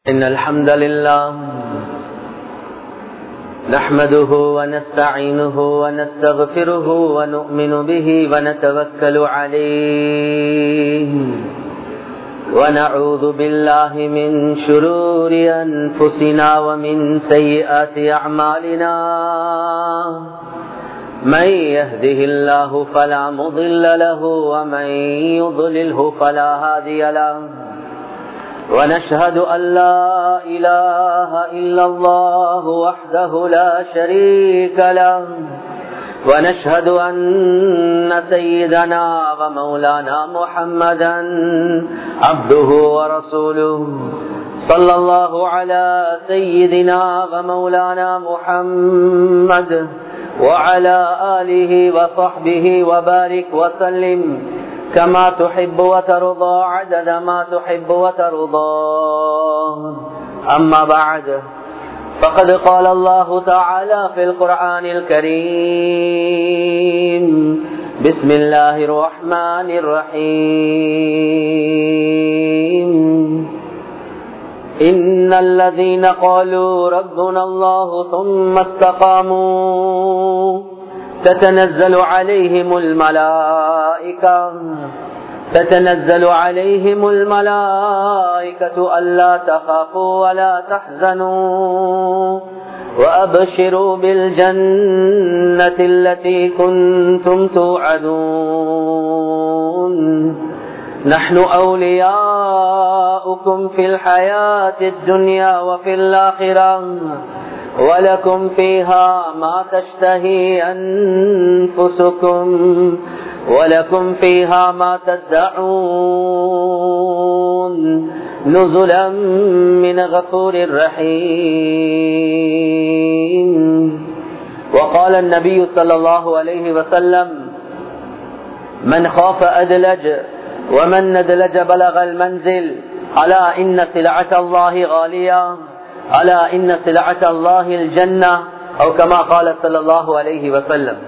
إن الحمد لله نحمده ونستعينه ونستغفره ونؤمن به ونتوكل عليه ونعوذ بالله من شرور أنفسنا ومن سيئات أعمالنا من يهده الله فلا مضل له ومن يضلله فلا هادي له ونشهد أن لا إله إلا الله وحده لا شريك له ونشهد أن سيدنا ومولانا محمدا عبده ورسوله صلى الله على سيدنا ومولانا محمد وعلى آله وصحبه وبارك وسلم كما تحب وترضى عدد ما تحب وترضى أما بعد فقد قال الله تعالى في القرآن الكريم بسم الله الرحمن الرحيم إن الذين قالوا ربنا الله ثم استقاموا تتنزل عليهم الملائكة تتنزل عليهم الملائكة ألا تخافوا ولا تحزنوا وأبشروا بالجنة التي كنتم توعدون نحن أولياؤكم في الحياة الدنيا وفي الآخرة ولكم فيها ما تشتهي أنفسكم ولكم فيها ما تدعون نزلا من غفور رحيم وقال النبي صلى الله عليه وسلم من خاف أدلج ومن ندلج بلغ المنزل ألا إن سلعة الله غالية ألا إن سلعة الله الجنة أو كما قال صلى الله عليه وسلم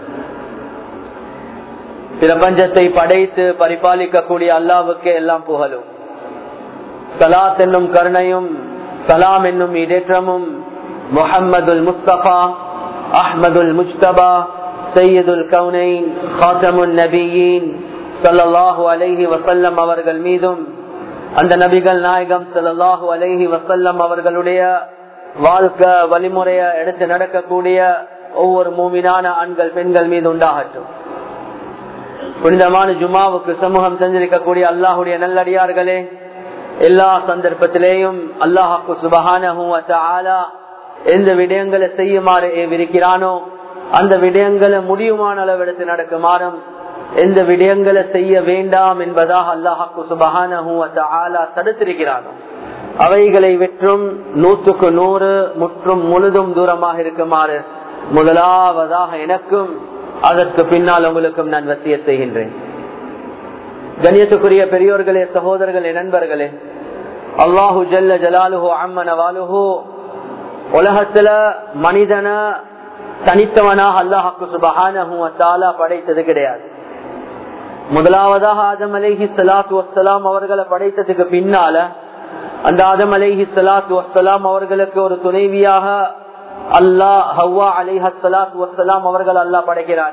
பிரபஞ்சத்தை படைத்து பரிபாலிக்கக்கூடிய அல்லாவுக்கே எல்லாம் புகழும் சலாத் என்னும் கருணையும் சலாம் என்னும் இடேற்றமும் முஹம்மதுல் முஸ்தபா அஹ்மதுல் முஸ்தபா சையதுல் கவுனைன் ஹாசமுல் நபியின் சல்லாஹூ அலைஹி வசல்லம் அவர்கள் மீதும் அந்த நபிகள் நாயகம் சல்லாஹூ அலைஹி வசல்லம் அவர்களுடைய வாழ்க்கை வழிமுறைய எடுத்து நடக்கக்கூடிய ஒவ்வொரு மூமினான ஆண்கள் பெண்கள் மீது உண்டாகட்டும் புனிதமான ஜுமாவுக்கு சமூகம் செஞ்சிருக்கக்கூடிய அல்லாஹுடைய நல்லடியார்களே எல்லா சந்தர்ப்பத்திலேயும் அல்லாஹாக்கு சுபகான எந்த விடயங்களை செய்யுமாறு விரிக்கிறானோ அந்த விடயங்களை முடியுமான அளவெடுத்து நடக்குமாறும் எந்த விடயங்களை செய்ய வேண்டாம் என்பதாக அல்லாஹாக்கு சுபகான தடுத்திருக்கிறானோ அவைகளை வெற்றும் நூற்றுக்கு நூறு முற்றும் முழுதும் தூரமாக இருக்குமாறு முதலாவதாக எனக்கும் அதற்கு பின்னால் உங்களுக்கும் நான் வசிய செய்கின்றேன் கண்ணியத்துக்குரிய பெரியோர்களே சகோதரர்களே நண்பர்களே அல்லாஹு ஜல்ல ஜலாலுஹோ அம்மன வாலுஹோ உலகத்துல மனிதன தனித்தவனாக அல்லாஹாக்கு சுபகான படைத்தது கிடையாது முதலாவதாக ஆதம் அலேஹி சலாத்து வசலாம் அவர்களை படைத்ததுக்கு பின்னால அந்த ஆதம் அலேஹி சலாத்து வசலாம் அவர்களுக்கு ஒரு துணைவியாக அல்லாஹ் ஹவ்வா அலிஹ சலாத்து வசலாம் அவர்கள் அல்லாஹ் படைக்கிறார்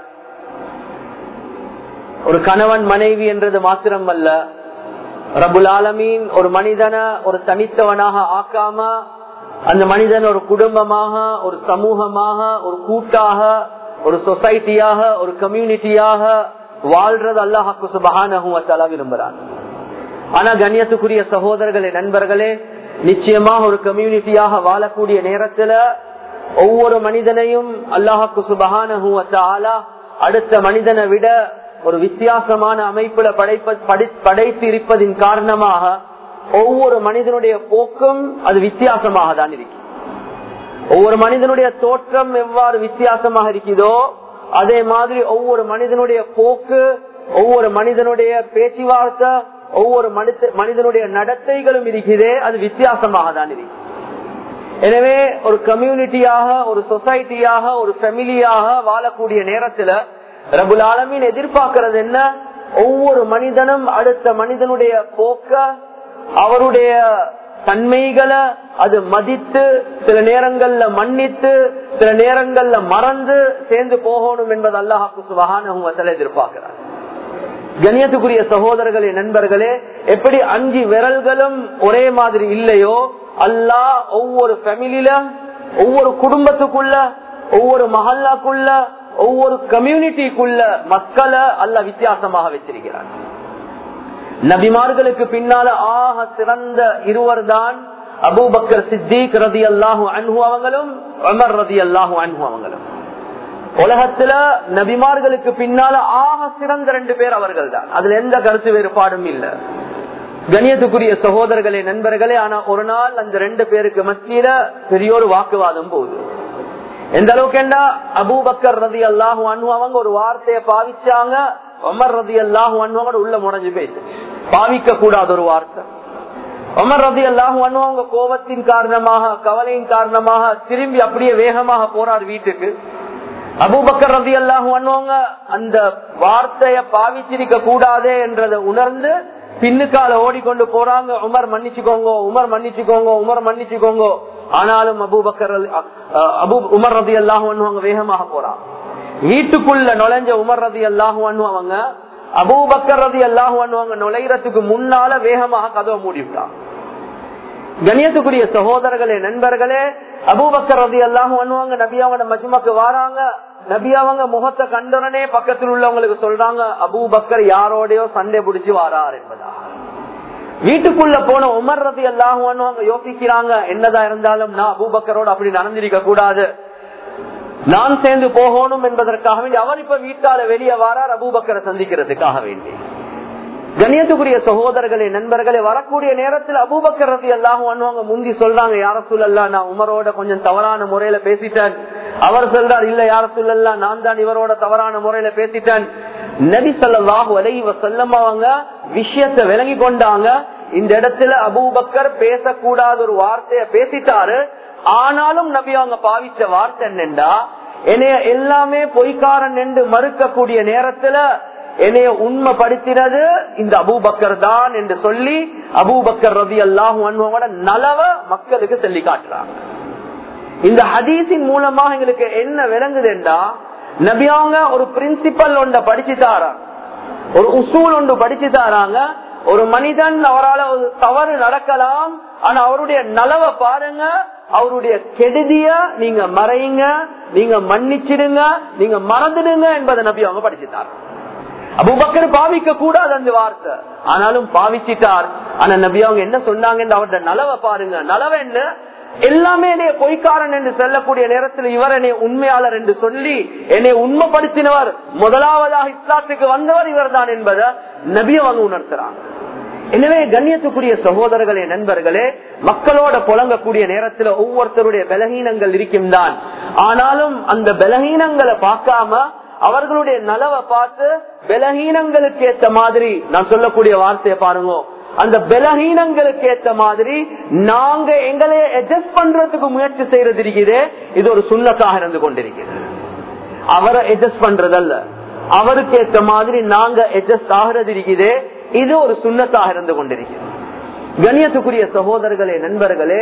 ஒரு கணவன் மனைவி என்றது மாத்திரம் அல்ல ரபுல் ஆலமீன் ஒரு மனிதனை ஒரு தனித்தவனாக ஆக்காம அந்த மனிதன் ஒரு குடும்பமாக ஒரு சமூகமாக ஒரு கூட்டாக ஒரு சொசைட்டியாக ஒரு கம்யூனிட்டியாக வாழ்றது அல்லாஹாக்கு சுபகான விரும்புறான் ஆனா கண்ணியத்துக்குரிய சகோதரர்களே நண்பர்களே நிச்சயமாக ஒரு கம்யூனிட்டியாக வாழக்கூடிய நேரத்துல ஒவ்வொரு மனிதனையும் அல்லாஹாக்கு சுபகான அடுத்த மனிதனை விட ஒரு வித்தியாசமான அமைப்புல படைப்ப படைத்து இருப்பதின் காரணமாக ஒவ்வொரு மனிதனுடைய போக்கும் அது வித்தியாசமாக தான் இருக்கு ஒவ்வொரு மனிதனுடைய தோற்றம் எவ்வாறு வித்தியாசமாக இருக்குதோ அதே மாதிரி ஒவ்வொரு மனிதனுடைய போக்கு ஒவ்வொரு மனிதனுடைய பேச்சுவார்த்தை ஒவ்வொரு மனிதனுடைய நடத்தைகளும் இருக்குதே அது வித்தியாசமாக தான் இருக்கு எனவே ஒரு கம்யூனிட்டியாக ஒரு சொசைட்டியாக ஒரு ஃபெமிலியாக வாழக்கூடிய நேரத்துல ரபுல் ஆலமின் எதிர்பார்க்கிறது என்ன ஒவ்வொரு மனிதனும் அடுத்த மனிதனுடைய போக்க அவருடைய தன்மைகளை அது மதித்து சில நேரங்கள்ல மன்னித்து சில நேரங்கள்ல மறந்து சேர்ந்து போகணும் என்பது அல்லாஹாக்கு சுபகான எதிர்பார்க்கிறார் கணியத்துக்குரிய சகோதரர்களே நண்பர்களே எப்படி அஞ்சு விரல்களும் ஒரே மாதிரி இல்லையோ அல்லாஹ் ஒவ்வொரு ஃபேமிலியில ஒவ்வொரு குடும்பத்துக்குள்ள ஒவ்வொரு மஹல்லாக்குள்ள ஒவ்வொரு கம்யூனிட்டிக்குள்ள மக்களை அல்ல வித்தியாசமாக வச்சிருக்கிறார் நபிமார்களுக்கு பின்னால ஆக சிறந்த இருவர் தான் அபூபக்கர் சித்திக் ரதி அல்லாஹு அன்ஹு அவங்களும் அமர் ரதி அல்லாஹு அன்ஹு அவங்களும் உலகத்துல நபிமார்களுக்கு பின்னால ஆக சிறந்த ரெண்டு பேர் அவர்கள் தான் அதுல எந்த கருத்து வேறுபாடும் இல்ல கணியத்துக்குரிய சகோதரர்களே நண்பர்களே ஆனா ஒரு நாள் அந்த ரெண்டு பேருக்கு மத்தியில பெரிய ஒரு வாக்குவாதம் போகுது எந்த அளவுக்கு அபூபக்கர் ரதி அல்லாஹு அன்ஹு அவங்க ஒரு வார்த்தையை பாவிச்சாங்க ஒமர் ரதி அல்லாஹு அன்ஹு உள்ள முனைஞ்சு போயிட்டு பாவிக்க கூடாத ஒரு வார்த்தை ஒமர் ரதி அல்லாஹு அன்ஹு அவங்க கோபத்தின் காரணமாக கவலையின் காரணமாக திரும்பி அப்படியே வேகமாக போறார் வீட்டுக்கு அபூபக்கர் ரதி அல்லாஹு அன்வங்க அந்த வார்த்தைய பாவிச்சிருக்க கூடாதே என்றதை உணர்ந்து பின்னுக்கால ஓடிக்கொண்டு போறாங்க உமர் மன்னிச்சுக்கோங்க உமர் மன்னிச்சுக்கோங்க உமர் மன்னிச்சுக்கோங்க ஆனாலும் அபூபக்கர் அபு உமர் ரதி அல்லாஹு அவங்க வேகமாக போறாங்க வீட்டுக்குள்ள நுழைஞ்ச உமர் ரதி அல்லாஹு அவங்க அபூபக்கர் ரதி அல்லாஹு அவங்க நுழைகிறதுக்கு முன்னால வேகமாக கதவை மூடிவிட்டாங்க கணியத்துக்குரிய சகோதரர்களே நண்பர்களே அபூபக்கர் ரதி அல்லாஹு பண்ணுவாங்க நபியாவோட மஜ்மக்கு வாராங்க நபியாவங்க முகத்தை கண்டனே பக்கத்தில் உள்ளவங்களுக்கு சொல்றாங்க அபூபக்கர் யாரோடயோ சண்டை பிடிச்சு வாரார் என்பதா வீட்டுக்குள்ள போன உமர் ரதி அல்லாஹுவாங்க யோசிக்கிறாங்க என்னதான் இருந்தாலும் நான் அபூபக்கரோட அப்படி நடந்திருக்க கூடாது நான் சேர்ந்து போகணும் என்பதற்காக வேண்டி அவர் இப்ப வீட்டால வெளியே வாரார் அபூபக்கரை சந்திக்கிறதுக்காக வேண்டி கணியத்துக்குரிய சகோதரர்களே நண்பர்களே வரக்கூடிய நேரத்தில் அபூபக்கர் ரதி அல்லாஹுவாங்க முந்தி சொல்றாங்க யார சொல்லல நான் உமரோட கொஞ்சம் தவறான முறையில பேசிட்டேன் அவர் சொல்றார் இல்ல யார சொல்லல நான் தான் இவரோட தவறான முறையில பேசிட்டேன் நபி சொல்லாஹு அலைவ செல்லமாவங்க விஷயத்தை விளங்கி கொண்டாங்க இந்த இடத்துல அபூபக்கர் பேசக்கூடாத ஒரு வார்த்தைய பேசிட்டாரு ஆனாலும் நபி அவங்க பாவிச்ச வார்த்தை என்னண்டா என்னைய எல்லாமே பொய்க்காரன் என்று மறுக்கக்கூடிய நேரத்துல என்னைய உண்மைப்படுத்தினது இந்த அபூபக்கர் தான் என்று சொல்லி அபூபக்கர் ரதி அல்லாஹு நலவ மக்களுக்கு சொல்லி காட்டுறாங்க இந்த ஹதீஸின் மூலமாக எங்களுக்கு என்ன விளங்குதுண்டா நபியாங்க ஒரு பிரின்சிபல் ஒன்றை படிச்சு தாராங்க ஒரு உசூல் ஒன்று படிச்சு தாராங்க ஒரு மனிதன் அவரால் ஒரு தவறு நடக்கலாம் ஆனா அவருடைய நலவை பாருங்க அவருடைய கெடுதிய நீங்க மறையுங்க நீங்க மன்னிச்சிடுங்க நீங்க மறந்துடுங்க என்பதை நபி அவங்க படிச்சுட்டார் அபுபக்கர் பாவிக்க கூடாது அந்த வார்த்தை ஆனாலும் பாவிச்சிட்டார் ஆனா நபி அவங்க என்ன சொன்னாங்க அவருடைய நலவை பாருங்க நலவை என்ன எல்லாமே என்னைய பொய்க்காரன் என்று சொல்லக்கூடிய நேரத்தில் இவர் என்னை உண்மையாளர் என்று சொல்லி என்னை உண்மைப்படுத்தினவர் முதலாவதாக இஸ்லாத்துக்கு வந்தவர் இவர் தான் என்பதை நபிய அவங்க உணர்த்துறாங்க எனவே கண்ணியத்துக்குரிய சகோதரர்களே நண்பர்களே மக்களோட புழங்கக்கூடிய நேரத்தில் ஒவ்வொருத்தருடைய பலகீனங்கள் இருக்கும் தான் ஆனாலும் அந்த பலகீனங்களை பார்க்காம அவர்களுடைய நலவை பார்த்து பலகீனங்களுக்கு ஏத்த மாதிரி நான் சொல்லக்கூடிய வார்த்தையை பாருங்க அந்த பலகீனங்களுக்கு ஏத்த மாதிரி நாங்க எங்களை அட்ஜஸ்ட் பண்றதுக்கு முயற்சி செய்யறது இருக்குது இது ஒரு சுண்ணத்தாக இருந்து கொண்டிருக்கிறது அவரை அட்ஜஸ்ட் பண்றதல்ல அவருக்கு ஏத்த மாதிரி நாங்க அட்ஜஸ்ட் ஆகிறது இருக்குது இது ஒரு சுண்ணத்தாக இருந்து கொண்டிருக்கிறது கணியத்துக்குரிய சகோதரர்களே நண்பர்களே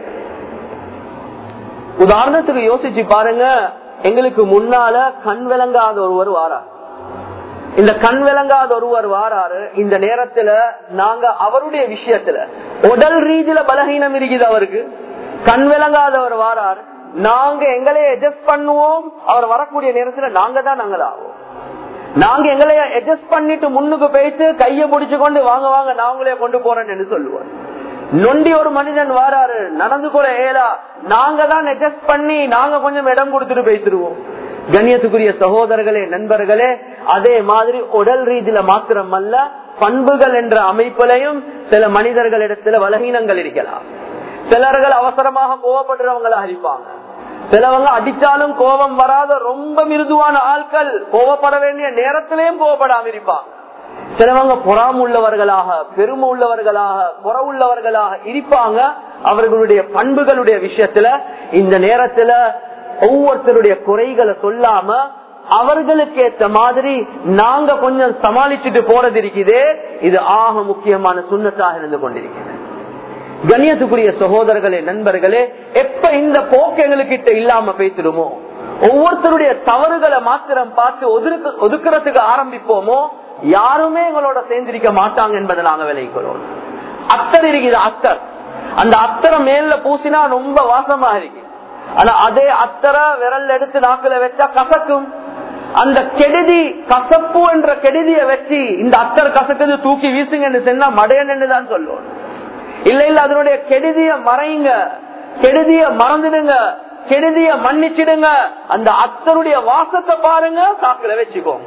உதாரணத்துக்கு யோசிச்சு பாருங்க எங்களுக்கு முன்னால கண் விளங்காத ஒருவர் வாரார் இந்த கண் விளங்காத ஒருவர் வாராரு இந்த நேரத்துல நாங்க அவருடைய விஷயத்துல உடல் ரீதியில பலகீனம் இருக்குது அவருக்கு கண் விளங்காதவர் வாரார் நாங்க எங்களையே அட்ஜஸ்ட் பண்ணுவோம் அவர் வரக்கூடிய நேரத்துல நாங்க தான் நாங்கள் ஆவோம் நாங்க எங்களைய அட்ஜஸ்ட் பண்ணிட்டு முன்னுக்கு போயிட்டு கைய முடிச்சு கொண்டு வாங்க வாங்க நாங்களே கொண்டு போறேன்னு சொல்லுவார் நொண்டி ஒரு மனிதன் வாராரு நடந்து கூட ஏலா நாங்க தான் அட்ஜஸ்ட் பண்ணி நாங்க கொஞ்சம் இடம் கொடுத்துட்டு பேசிடுவோம் கண்ணியத்துக்குரிய சகோதரர்களே நண்பர்களே அதே மாதிரி உடல் ரீதியில மாத்திரம் அல்ல பண்புகள் என்ற அமைப்பிலையும் சில மனிதர்களிடத்துல பலகீனங்கள் இருக்கலாம் சிலர்கள் அவசரமாக கோவப்படுறவங்களா இருப்பாங்க சிலவங்க அடிச்சாலும் கோபம் வராத ரொம்ப மிருதுவான ஆட்கள் கோவப்பட வேண்டிய நேரத்திலையும் கோவப்படாம இருப்பாங்க சிலவங்க பொறாம உள்ளவர்களாக பெருமை உள்ளவர்களாக புற உள்ளவர்களாக இருப்பாங்க அவர்களுடைய பண்புகளுடைய விஷயத்துல இந்த நேரத்துல ஒவ்வொருத்தருடைய குறைகளை சொல்லாம அவர்களுக்கு ஏத்த மாதிரி நாங்க கொஞ்சம் சமாளிச்சுட்டு போறது இருக்குது இது ஆக முக்கியமான சுண்ணத்தாக இருந்து கொண்டிருக்கிறது கண்ணியத்துக்குரிய சகோதரர்களே நண்பர்களே எப்ப இந்த போக்கு எங்களுக்கிட்ட இல்லாம பேசிடுமோ ஒவ்வொருத்தருடைய தவறுகளை மாத்திரம் பார்த்து ஒதுக்கு ஒதுக்குறதுக்கு ஆரம்பிப்போமோ யாருமே எங்களோட சேர்ந்திருக்க மாட்டாங்க என்பதை நாங்க விளைவிக்கிறோம் அத்தர் இருக்குது அத்தர் அந்த அத்தரை மேல பூசினா ரொம்ப வாசமா இருக்கு ஆனா அதே அத்தரை விரல் எடுத்து நாக்குல வச்சா கசக்கும் அந்த கெடுதி கசப்பு என்ற கெடுதிய வச்சு இந்த அத்தர் கசக்குது தூக்கி வீசுங்கன்னு சொன்னா மடையன்னு தான் சொல்லுவோம் இல்ல இல்ல அதனுடைய கெடுதிய மறைங்க கெடுதிய மறந்துடுங்க கெடுதிய மன்னிச்சிடுங்க அந்த அத்தருடைய வாசத்தை பாருங்க சாக்குல வச்சுக்கோங்க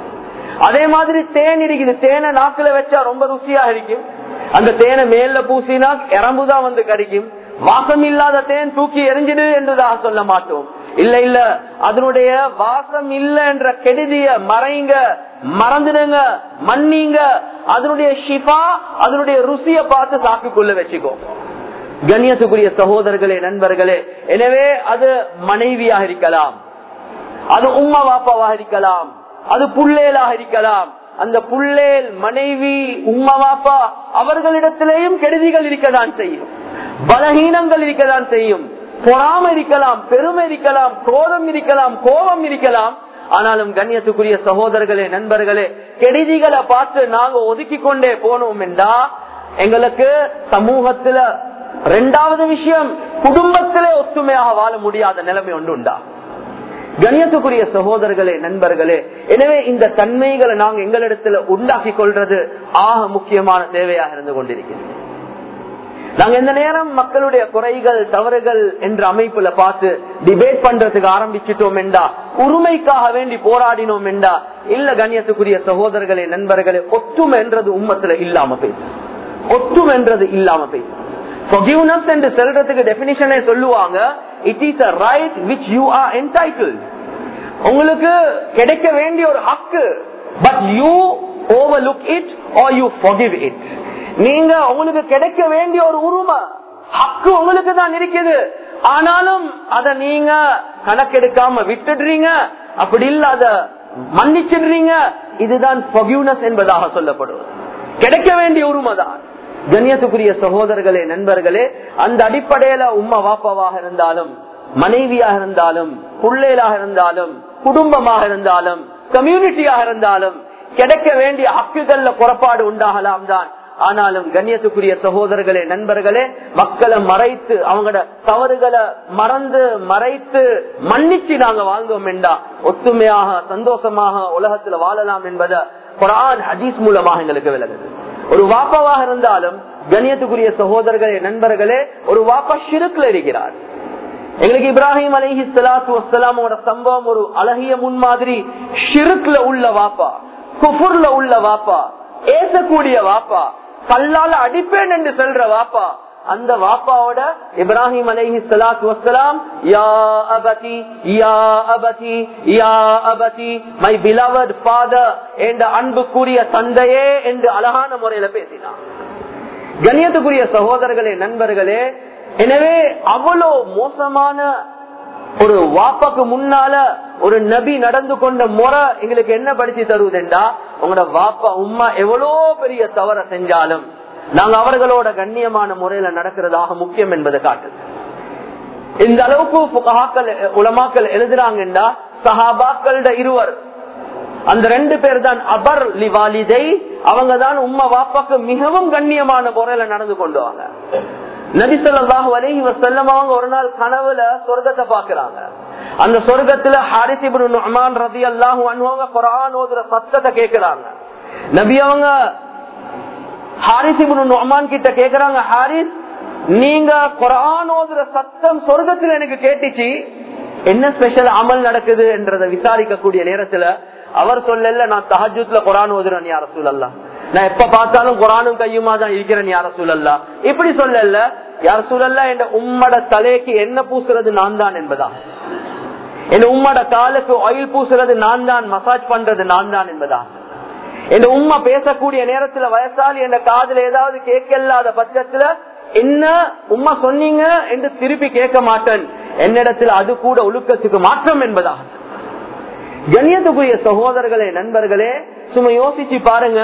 அதே மாதிரி தேன் இருக்குது தேனை நாக்குல வச்சா ரொம்ப ருசியா இருக்கும் அந்த தேனை மேல பூசினா எறம்புதான் வந்து கிடைக்கும் வாசம் இல்லாத தேன் தூக்கி எரிஞ்சிடு என்றுதான் சொல்ல மாட்டோம் இல்ல இல்ல அதனுடைய வாசம் இல்ல என்ற கெடுதிய மறைங்க மறந்துடுங்க மன்னிங்க அதனுடைய ஷிஃபா அதனுடைய ருசிய பார்த்து சாக்குக்குள்ள வச்சுக்கோ கண்ணியத்துக்குரிய சகோதரர்களே நண்பர்களே எனவே அது மனைவியாக இருக்கலாம் அது உம்மா வாப்பாவாக இருக்கலாம் அது புள்ளேலாக இருக்கலாம் அந்த புள்ளேல் மனைவி உம்மா வாப்பா அவர்களிடத்திலேயும் கெடுதிகள் இருக்கதான் செய்யும் பலகீனங்கள் இருக்கதான் செய்யும் பொறாம இருக்கலாம் பெருமை இருக்கலாம் குரோதம் இருக்கலாம் கோபம் இருக்கலாம் ஆனாலும் கண்ணியத்துக்குரிய சகோதரர்களே நண்பர்களே கெடுதிகளை பார்த்து நாங்க ஒதுக்கி கொண்டே போனோம் என்றா எங்களுக்கு சமூகத்துல ரெண்டாவது விஷயம் குடும்பத்திலே ஒத்துமையாக வாழ முடியாத நிலைமை ஒன்று உண்டா கணியத்துக்குரிய சகோதரர்களே நண்பர்களே எனவே இந்த தன்மைகளை நாங்க எங்களிடத்துல உண்டாக்கி கொள்றது ஆக முக்கியமான தேவையாக இருந்து கொண்டிருக்கிறது நாங்க இந்த நேரம் மக்களுடைய குறைகள் தவறுகள் என்ற அமைப்புல பார்த்து டிபேட் பண்றதுக்கு ஆரம்பிச்சிட்டோம் என்றா உரிமைக்காக வேண்டி போராடினோம் என்றா இல்ல கண்ணியத்துக்குரிய சகோதரர்களே நண்பர்களே ஒற்றுமை என்றது உம்மத்துல இல்லாம போயிடுச்சு ஒற்றுமை என்றது இல்லாம போயிடுச்சு forgiveness என்று சொல்றதுக்கு டெபினிஷனே சொல்லுவாங்க it is a right which you are entitle உங்களுக்கு கிடைக்க வேண்டிய ஒரு ஹக்கு but you overlook it or you forgive it நீங்க உங்களுக்கு கிடைக்க வேண்டிய ஒரு உரிமை ஹக்கு உங்களுக்கு தான் இருக்குது ஆனாலும் அத நீங்க கணக்கெடுக்காம விட்டுடுறீங்க அப்படி இல்ல அத மன்னிச்சிடுறீங்க இதுதான் forgiveness என்பதாக சொல்லப்படுவது கிடைக்க வேண்டிய உரிமை தான் கண்ணியத்துக்குரிய சகோதரர்களே நண்பர்களே அந்த அடிப்படையில உம்மா வாப்பாவாக இருந்தாலும் மனைவியாக இருந்தாலும் பிள்ளைகளாக இருந்தாலும் குடும்பமாக இருந்தாலும் கம்யூனிட்டியாக இருந்தாலும் கிடைக்க வேண்டிய ஹக்குகள்ல புறப்பாடு உண்டாகலாம் தான் ஆனாலும் கண்ணியத்துக்குரிய சகோதரர்களே நண்பர்களே மக்களை மறைத்து அவங்களோட தவறுகளை மறந்து மறைத்து மன்னிச்சு நாங்க வாழ்ந்தோம் என்றா ஒத்துமையாக சந்தோஷமாக உலகத்துல வாழலாம் என்பதை குரான் ஹதீஸ் மூலமாக எங்களுக்கு விலகுது ஒரு வாப்பாவாக இருந்தாலும் கண்ணியத்துக்குரிய சகோதரர்களே நண்பர்களே ஒரு வாப்பா ஷிருக்குல இருக்கிறார் எங்களுக்கு இப்ராஹிம் அலஹி சலாத்து வசலாமோட சம்பவம் ஒரு அழகிய முன்மாதிரி ஷிருக்குல உள்ள வாப்பா குஃபுர்ல உள்ள வாப்பா ஏசக்கூடிய வாப்பா கல்லால அடிப்பேன் என்று சொல்ற வாப்பா அந்த வாப்பாவோட இப்ராஹிம் அலைஹி சலாத்து வசலாம் யா அபதி யா அபதி யா அபதி மை பிலவட் ஃபாதர் என்ற அன்புக்குரிய தந்தையே என்று அழகான முறையில பேசினான் கண்ணியத்துக்குரிய சகோதரர்களே நண்பர்களே எனவே அவ்வளோ மோசமான ஒரு வாப்பாக்கு முன்னால ஒரு நபி நடந்து கொண்ட முறை எங்களுக்கு என்ன படிச்சு தருவதுண்டா உங்களோட வாப்பா உம்மா எவ்வளோ பெரிய தவற செஞ்சாலும் நாங்க அவர்களோட கண்ணியமான முறையில நடக்கிறதாக முக்கியம் என்பதை காட்டுது இந்த அளவுக்கு புகாக்கள் உலமாக்கள் எழுதுறாங்கன்னா சஹாபாக்கள இருவர் அந்த ரெண்டு பேர் தான் அபர் லிவாலிதை அவங்க தான் உம்மா வாப்பாக்கு மிகவும் கண்ணியமான முறையில நடந்து கொண்டுவாங்க நபிசல்லாஹு அலஹி வசல்லம் அவங்க ஒரு நாள் கனவுல சொர்க்கத்தை பாக்குறாங்க அந்த சொர்க்கத்துல ஹாரிசிபுன் நுஹ்மான் ரதி அல்லாஹு அனுவங்க குரான் ஓதுற சத்தத்தை கேக்குறாங்க நபி அவங்க ஹாரிசிபுன் நுஹ்மான் கிட்ட கேக்குறாங்க ஹாரிஸ் நீங்க குரான் ஓதுற சத்தம் சொர்க்கத்துல எனக்கு கேட்டுச்சு என்ன ஸ்பெஷல் அமல் நடக்குது என்றதை விசாரிக்கக்கூடிய நேரத்துல அவர் சொல்லல நான் தஹஜூத்ல குரான் ஓதுறேன் யார சூழல்லா நான் எப்ப பார்த்தாலும் குரானும் கையுமா தான் இருக்கிறேன் யார சூழல்லா இப்படி சொல்லல யார சூழல்லா என் உம்மட தலைக்கு என்ன பூசுறது நான் தான் என்பதா என் உம்மட காலுக்கு ஆயில் பூசுறது நான் தான் மசாஜ் பண்றது நான் தான் என்பதா என் உம்மா பேசக்கூடிய நேரத்துல வயசாலி என் காதுல ஏதாவது கேட்கலாத பட்சத்துல என்ன உம்மா சொன்னீங்க என்று திருப்பி கேட்க மாட்டேன் என்னிடத்துல அது கூட ஒழுக்கத்துக்கு மாற்றம் என்பதா கண்ணியத்துக்குரிய சகோதரர்களே நண்பர்களே சும்மா யோசிச்சு பாருங்க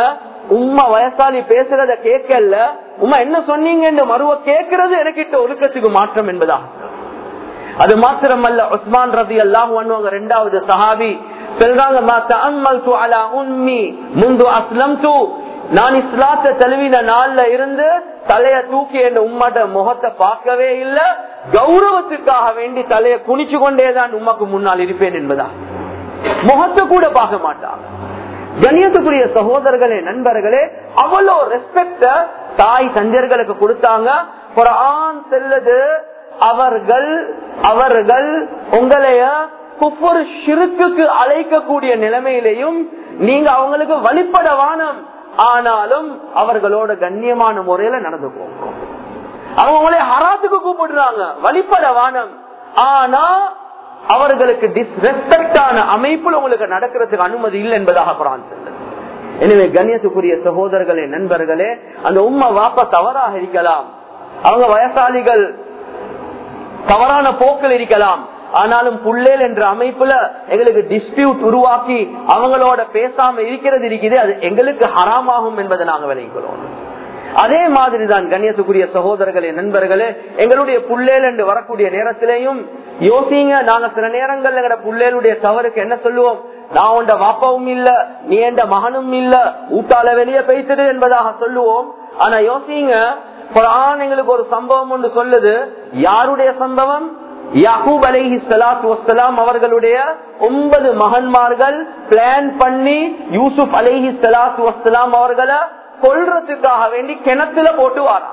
உம்மா வயசாலி பேசுறத கேட்கல உம்மா என்ன சொன்னீங்கன்னு மறுவ கேட்கறது எனக்கிட்ட ஒழுக்கத்துக்கு மாற்றம் என்பதா அது மாத்திரமல்ல உஸ்மான் ரதி அல்லாஹ் பண்ணுவாங்க ரெண்டாவது சஹாபி சொல்றாங்க "மா தஅம்மல்து அலா உம்மி முந்து அஸ்லம்து." நான் இஸ்லாத்தை தழுவின நாள்ல இருந்து தலைய தூக்கி என் உம்மட முகத்தை பார்க்கவே இல்ல கௌரவத்துக்காக வேண்டி தலைய குனிச்சு கொண்டேதான் உமக்கு முன்னால் இருப்பேன் என்பதா முகத்தை கூட பார்க்க மாட்டாங்க கண்ணியத்துக்குரிய சகோதரர்களே நண்பர்களே அவ்வளோ ரெஸ்பெக்ட தாய் தஞ்சர்களுக்கு கொடுத்தாங்க குரான் செல்லது அவர்கள் அவர்கள் உங்களைய குப்பொரு ஷிருக்குக்கு அழைக்கக்கூடிய நிலைமையிலையும் நீங்க அவங்களுக்கு வழிபட வானம் ஆனாலும் அவர்களோட கண்ணியமான முறையில நடந்து போகும் அவங்க உங்களை ஹராத்துக்கு கூப்பிடுறாங்க வழிபட வானம் ஆனா அவர்களுக்கு டிஸ்ரெஸ்பெக்டான அமைப்புல உங்களுக்கு நடக்கிறதுக்கு அனுமதி இல்லை என்பதாக குரான் சொல்லுது எனவே கண்ணியத்துக்குரிய சகோதரர்களே நண்பர்களே அந்த உம்மா வாப்பா தவறாக இருக்கலாம் அவங்க வயசாளிகள் தவறான போக்கில் இருக்கலாம் ஆனாலும் புள்ளேல் என்ற அமைப்புல எங்களுக்கு டிஸ்பியூட் உருவாக்கி அவங்களோட பேசாம இருக்கிறது இருக்குது அது எங்களுக்கு ஹராமாகும் என்பதை நாங்க விளைவிக்கிறோம் அதே மாதிரிதான் கண்ணியத்துக்குரிய சகோதரர்களே நண்பர்களே எங்களுடைய புள்ளேல் என்று வரக்கூடிய நேரத்திலேயும் யோசிங்க நாங்க சில நேரங்கள்ல எங்கட புள்ளேலுடைய தவறுக்கு என்ன சொல்லுவோம் நான் உண்ட வாப்பாவும் இல்ல நீ என்ற மகனும் இல்ல ஊட்டால வெளியே பேசுது என்பதாக சொல்லுவோம் ஆனா யோசிங்க குரான் எங்களுக்கு ஒரு சம்பவம் ஒன்று சொல்லுது யாருடைய சம்பவம் யாக்கூப் அலைஹி சலாத்து வசலாம் அவர்களுடைய ஒன்பது மகன்மார்கள் பிளான் பண்ணி யூசுப் அலைஹி சலாத்து வசலாம் அவர்களை கொல்றதுக்காக வேண்டி கிணத்துல போட்டு வராங்க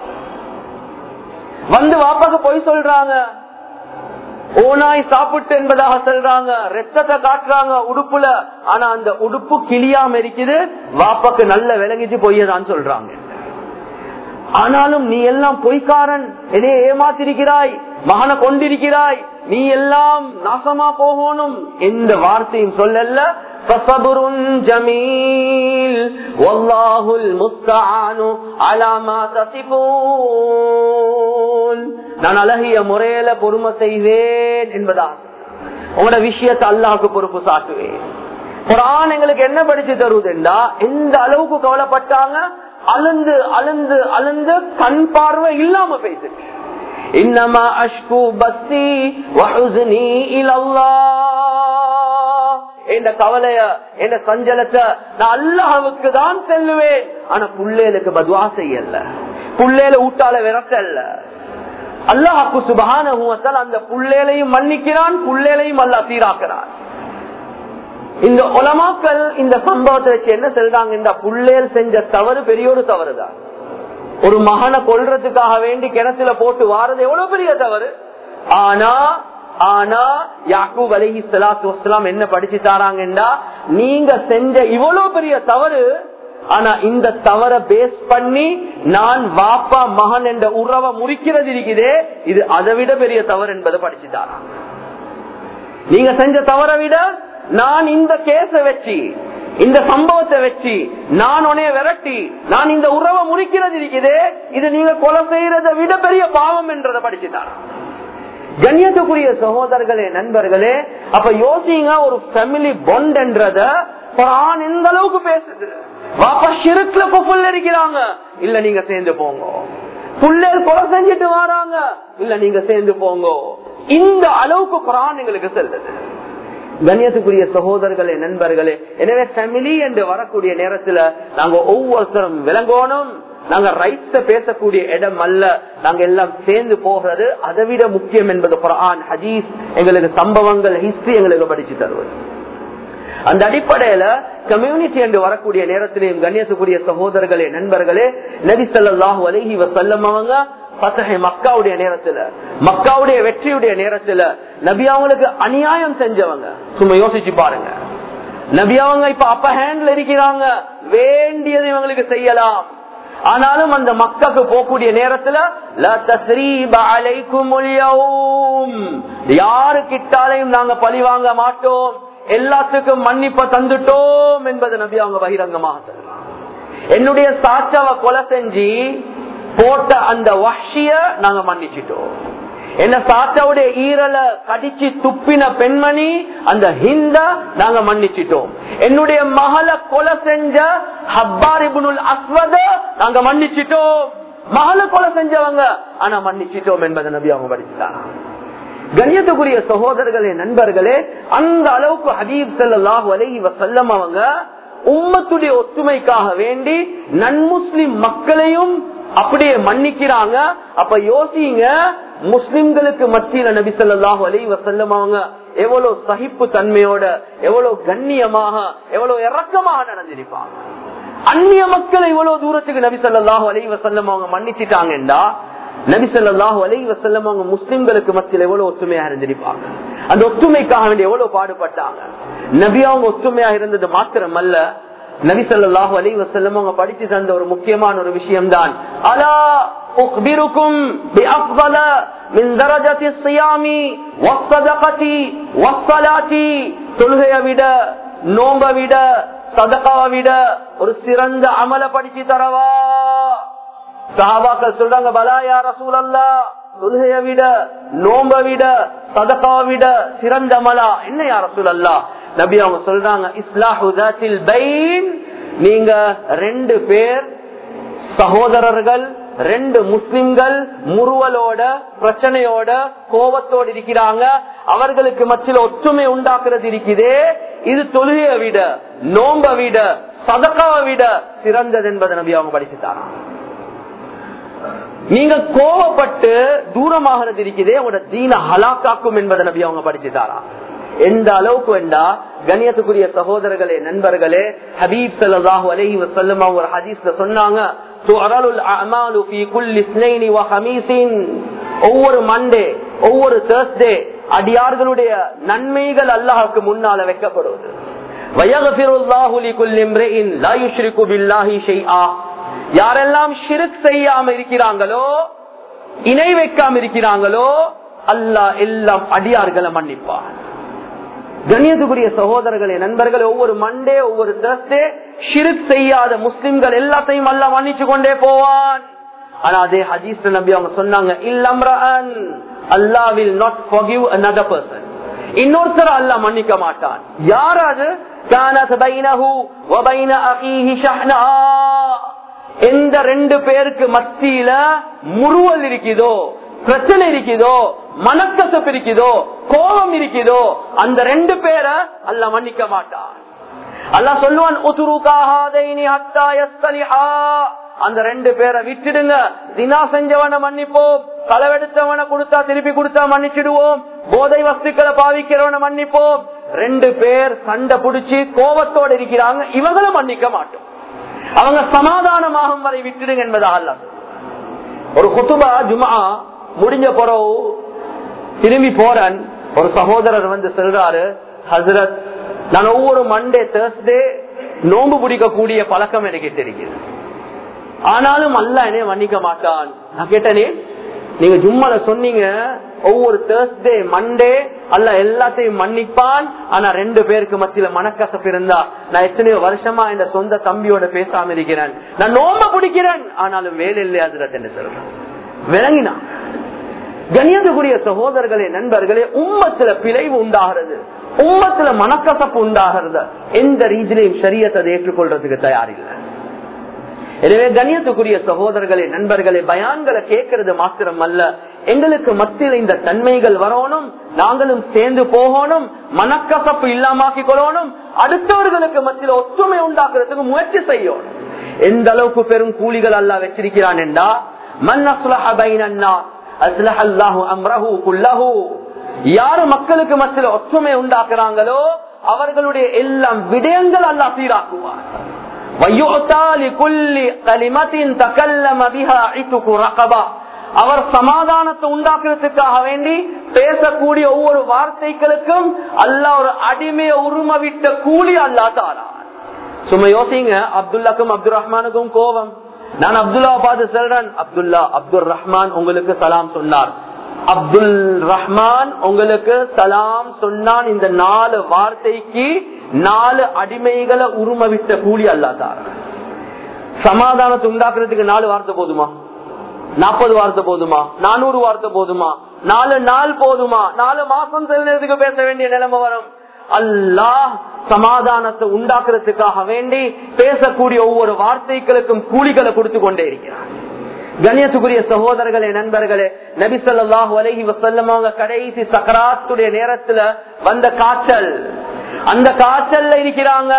வந்து வாப்பாக்கு போய் சொல்றாங்க ஓனாய் சாப்பிட்டு என்பதாக சொல்றாங்க ரத்தத்தை காட்டுறாங்க உடுப்புல ஆனா அந்த உடுப்பு கிளியாம இருக்குது வாப்பாக்கு நல்ல விளங்கிச்சு பொய்யதான் சொல்றாங்க ஆனாலும் நீ எல்லாம் பொய்க்காரன் என்னைய ஏமாத்திருக்கிறாய் மகனை கொண்டிருக்கிறாய் நீ எல்லாம் நாசமா போகணும் எந்த வார்த்தையும் சொல்லல فصبر جميل والله المستعان على ما تصفون நான் அழகிய முறையில பொறுமை செய்வேன் என்பதா உங்களோட விஷயத்தை அல்லாஹுக்கு பொறுப்பு சாட்டுவேன் குரான் எங்களுக்கு என்ன படிச்சு தருவதுண்டா எந்த அளவுக்கு கவலைப்பட்டாங்க அழுந்து அழுந்து அழுந்து கண் பார்வை இல்லாம பேசு இன்னமா அஷ்கு பஸ்தி வஹுஸ்னி இலல்லாஹ் என்ற கவலைய என்ற சஞ்சலத்தை நான் அல்லாஹுக்கு தான் செல்லுவேன் ஆனா புள்ளேலுக்கு பதுவா செய்யல புள்ளேல ஊட்டால விரட்டல்ல அல்லாஹாக்கு சுபகான அந்த புள்ளேலையும் மன்னிக்கிறான் புள்ளேலையும் அல்லா சீராக்கிறான் இந்த உலமாக்கள் இந்த சம்பவத்தை வச்சு என்ன சொல்றாங்க இந்த புள்ளேல் செஞ்ச தவறு பெரிய ஒரு தவறு தான் ஒரு மகனை கொல்றதுக்காக வேண்டி கிணத்துல போட்டு வாரது எவ்வளவு பெரிய தவறு ஆனா ஆனா யாக்கூப் அலஹி சலாத்து வசலாம் என்ன படிச்சு தாராங்கண்டா நீங்க செஞ்ச இவ்வளவு பெரிய தவறு ஆனா இந்த தவற பேஸ் பண்ணி நான் வாப்பா மகன் என்ற உறவை முறிக்கிறது இருக்குதே இது அதை விட பெரிய தவறு என்பதை படிச்சு தாராங்க நீங்க செஞ்ச தவறை விட நான் இந்த கேஸ வச்சு இந்த சம்பவத்தை வச்சு நான் உனைய விரட்டி நான் இந்த உறவை முறிக்கிறது இருக்குதே இது நீங்க கொலை செய்யறதை விட பெரிய பாவம் என்றதை படிச்சுட்டார் கண்ணியத்துக்குரிய சகோதரர்களே நண்பர்களே அப்ப யோசிங்க ஒரு ஃபேமிலி பொண்ட் என்றத குரான் எந்த அளவுக்கு பேசுது வாப்பா ஷிருக்குல புல் இருக்கிறாங்க இல்ல நீங்க சேர்ந்து போங்க புள்ளேர் கொலை செஞ்சுட்டு வராங்க இல்ல நீங்க சேர்ந்து போங்க இந்த அளவுக்கு குரான் எங்களுக்கு செல்லுது கண்ணியத்துக்குரிய சகோதரர்களே நண்பர்களே எனவே ஃபேமிலி என்று வரக்கூடிய நேரத்துல நாங்க ஒவ்வொருத்தரும் விளங்கணும் நாங்க ரைட்ஸ பேசக்கூடிய இடம் அல்ல நாங்க எல்லாம் சேர்ந்து போகிறது அதை விட முக்கியம் என்பது குரான் ஹதீஸ் எங்களுக்கு சம்பவங்கள் ஹிஸ்டரி எங்களுக்கு படிச்சு தருவது அந்த அடிப்படையில கம்யூனிட்டி என்று வரக்கூடிய நேரத்திலேயும் கண்ணியத்துக்குரிய சகோதரர்களே நண்பர்களே நபி சொல்லாஹு அலஹி வசல்லம் அவங்க பத்தகை மக்காவுடைய நேரத்துல மக்காவுடைய வெற்றியுடைய நேரத்துல நபி அவங்களுக்கு அநியாயம் செஞ்சவங்க சும்மா யோசிச்சு பாருங்க நபி அவங்க இப்ப அப்ப ஹேண்ட்ல இருக்கிறாங்க வேண்டியது இவங்களுக்கு செய்யலாம் ஆனாலும் அந்த மக்காக்கு போகக்கூடிய நேரத்துல யாரு கிட்டாலையும் நாங்க பழி வாங்க மாட்டோம் எல்லாத்துக்கும் மன்னிப்ப தந்துட்டோம் என்பது நபி அவங்க பகிரங்கமாக சொல்லலாம் என்னுடைய சாட்சாவை கொலை செஞ்சு போட்ட அந்த வஷிய நாங்க மன்னிச்சிட்டோம் என்ன சாத்தாவுடைய ஈரலை கடிச்சு துப்பின பெண்மணி அந்த ஹிந்த நாங்க மன்னிச்சிட்டோம் என்னுடைய மகளை கொலை செஞ்ச ஹப்பாரிபுனுல் அஸ்வத நாங்க மன்னிச்சிட்டோம் மகளை கொலை செஞ்சவங்க ஆனா மன்னிச்சிட்டோம் என்பதை நபி அவங்க படிச்சுட்டாங்க கண்ணியத்துக்குரிய சகோதரர்களே நண்பர்களே அந்த அளவுக்கு ஹபீப் ஸல்லல்லாஹு அலைஹி வஸல்லம் அவங்க உம்மத்துடைய ஒத்துமைக்காக வேண்டி நன்முஸ்லிம் மக்களையும் அப்படியே மன்னிக்கிறாங்க அப்ப யோசிங்க முஸ்லிம்களுக்கு மத்தியில நபி ஸல்லல்லாஹு அலைஹி வஸல்லம் அவங்க எவ்வளவு சகிப்பு தன்மையோட எவ்வளவு கண்ணியமாக எவ்வளவு இரக்கமாக நடந்திருப்பாங்க அந்நிய மக்களை இவ்வளவு தூரத்துக்கு நபி ஸல்லல்லாஹு அலைஹி வஸல்லம் அவங்க மன்னிச்சிட்டாங்கடா நபி ஸல்லல்லாஹு அலைஹி வஸல்லம் அவங்க முஸ்லிம்களுக்கு மத்தியில் எவ்வளவு ஒற்றுமையா இருந்திருப்பாங்க அந்த ஒற்றுமைக்காக வேண்டி எவ்வளவு பாடுபட்டாங்க நபி அவங்க ஒற்றுமையா இருந்தது மாத்திரம் அல்ல நபி ஸல்லல்லாஹு அலைஹி வஸல்லம் அவங்க படிச்சு தந்த ஒரு முக்கியமான ஒரு விஷயம் தான் அலா உக்பிருக்கும் பிஅஃதல மின் தரஜத்தி ஸியாமி வஸ்ஸதகதி வஸ்ஸலாத்தி தொழுகையை விட நோம்ப விட சதகாவை விட ஒரு சிறந்த அமல படிச்சு தரவா சஹாபாக்கள் சொல்றாங்க பலா யா ரசூலல்லா தொழுகைய விட நோம்ப விட சதகாவை விட சிறந்த மலா என்ன யா ரசூலல்லா நபி அவங்க சொல்றாங்க இஸ்லாஹுதாத்தில் பைன் நீங்க ரெண்டு பேர் சகோதரர்கள் ரெண்டு முஸ்லிம்கள் முறுவலோட பிரச்சனையோட கோபத்தோடு இருக்கிறாங்க அவர்களுக்கு மத்தியில் ஒற்றுமை உண்டாக்குறது இருக்குதே இது தொழுகையை விட நோம்ப விட சதக்காவை விட சிறந்தது என்பதை நபி அவங்க படிச்சுட்டாராம் நீங்க கோவப்பட்டு தூரமாகிறது இருக்குதே உங்களோட தீன ஹலாக்காக்கும் என்பதை நபி அவங்க படிச்சுட்டாரா எந்த அளவுக்கு வேண்டா கணியத்துக்குரிய சகோதரர்களே நண்பர்களே ஹபீப் சல்லாஹூ அலஹி வசல்லம் அவங்க ஒரு ஹதீஸ்ல சொன்னாங்க ஒவ்வொரு மண்டே ஒவ்வொரு தேர்ஸ்டே அடியார்களுடைய நன்மைகள் அல்லாஹுக்கு முன்னால வைக்கப்படுவது யாரெல்லாம் ஷிருக் செய்யாம இருக்கிறாங்களோ இணை வைக்காம இருக்கிறாங்களோ அல்லாஹ் எல்லாம் அடியார்களை மன்னிப்பார் கணியத்துக்குரிய சகோதரர்களே நண்பர்கள் ஒவ்வொரு மண்டே ஒவ்வொரு தேர்ஸ்டே ஷிருக் செய்யாத முஸ்லிம்கள் எல்லாத்தையும் அல்ல மன்னிச்சு கொண்டே போவான் ஆனா அதே ஹதீஸ் நபி அவங்க சொன்னாங்க இல்லம்ரன் Allah will not forgive another person இன்னொருத்தர் அல்ல மன்னிக்க மாட்டான் யார் அது கானத் பைனஹு வ பைன அகீஹி ஷஹ்னா எந்த ரெண்டு பேருக்கு மத்தியில முறுவல் இருக்குதோ பிரச்சனை இருக்குதோ மனக்கசப்பு இருக்குதோ கோபம் இருக்குதோ அந்த ரெண்டு பேரை அல்ல மன்னிக்க மாட்டான் அல்ல சொல்லுவான் அந்த ரெண்டு பேரை விட்டுடுங்க தினா செஞ்சவனை மன்னிப்போம் களவெடுத்தவனை கொடுத்தா திருப்பி கொடுத்தா மன்னிச்சிடுவோம் போதை வஸ்துக்களை பாவிக்கிறவனை மன்னிப்போம் ரெண்டு பேர் சண்டை புடிச்சு கோபத்தோடு இருக்கிறாங்க இவங்களை மன்னிக்க மாட்டோம் அவங்க சமாதானமாகும் வரை விட்டுடுங்க என்பதா அல்ல ஒரு குத்துபா ஜுமா முடிஞ்ச பிறகு திரும்பி போறன் ஒரு சகோதரர் வந்து சொல்றாரு ஹசரத் நான் ஒவ்வொரு மண்டே தேர்ஸ்டே நோம்பு பிடிக்கக்கூடிய பழக்கம் எனக்கு தெரியுது ஆனாலும் அல்ல என்னைய மன்னிக்க மாட்டான் நான் கேட்டனே நீங்க ஜும்மால சொன்னீங்க ஒவ்வொரு தேர்ஸ்டே மண்டே அல்ல எல்லாத்தையும் மன்னிப்பான் ஆனா ரெண்டு பேருக்கு மத்தியில மனக்கசப்பு இருந்தா நான் எத்தனையோ வருஷமா இந்த சொந்த தம்பியோட பேசாம இருக்கிறேன் நான் நோம்ப பிடிக்கிறேன் ஆனாலும் வேலை இல்லையா என்ன சொல்றேன் விளங்கினா கணியத்துக்குரிய சகோதரர்களே நண்பர்களே உம்மத்துல பிழைவு உண்டாகிறது உம்மத்துல மனக்கசப்பு உண்டாகிறது எந்த ரீதியிலையும் சரியத்தை ஏற்றுக்கொள்றதுக்கு தயாரில்லை எனவே கண்ணியத்துக்குரிய சகோதரர்களே நண்பர்களே பயான்களை கேட்கறது மாத்திரம் அல்ல எங்களுக்கு மத்தியில் இந்த தன்மைகள் வரணும் நாங்களும் சேர்ந்து போகணும் மனக்கசப்பு இல்லாமாக்கி கொள்ளணும் அடுத்தவர்களுக்கு மத்தியில் ஒற்றுமை உண்டாக்குறதுக்கு முயற்சி செய்யணும் எந்த அளவுக்கு பெரும் கூலிகள் அல்ல வச்சிருக்கிறான் என்றா மன் அஸ்லஹ பைனன்னா அஸ்லஹ அல்லாஹு அம்ரஹு குல்லஹு யாரு மக்களுக்கு மத்தியில் ஒற்றுமை உண்டாக்குறாங்களோ அவர்களுடைய எல்லாம் விடயங்கள் அல்லா சீராக்குவார் அவர் சமாதானத்தை உண்டாக்குறதுக்காக வேண்டி பேசக்கூடிய ஒவ்வொரு வார்த்தைகளுக்கும் அல்லா ஒரு அடிமைய உரிமை விட்ட கூலி அல்லா தாரா சும்மா யோசிங்க அப்துல்லாக்கும் அப்துல் ரஹ்மானுக்கும் கோபம் நான் அப்துல்லா பார்த்து சொல்றேன் அப்துல்லா அப்துல் ரஹ்மான் உங்களுக்கு சலாம் சொன்னார் அப்துல் ரஹ்மான் உங்களுக்கு சலாம் சொன்னான் இந்த நாலு வார்த்தைக்கு நாலு அடிமைகளை உரிமை விட்ட கூலி அல்லா தார சமாதானத்தை உண்டாக்குறதுக்கு நாலு வார்த்தை போதுமா நாற்பது வார்த்தை போதுமா நானூறு வார்த்தை போதுமா நாலு நாள் போதுமா நாலு மாசம் சில நேரத்துக்கு பேச வேண்டிய நிலைமை வரும் அல்லாஹ் சமாதானத்தை உண்டாக்குறதுக்காக வேண்டி பேசக்கூடிய ஒவ்வொரு வார்த்தைகளுக்கும் கூலிகளை கொடுத்து கொண்டே இருக்கிறார் கண்ணியத்துக்குரிய சகோதரர்களே நண்பர்களே நபி சொல்லாஹு அலஹி வசல்லம் அவங்க கடைசி சக்கராத்துடைய நேரத்துல வந்த காய்ச்சல் அந்த காய்ச்சல்ல இருக்கிறாங்க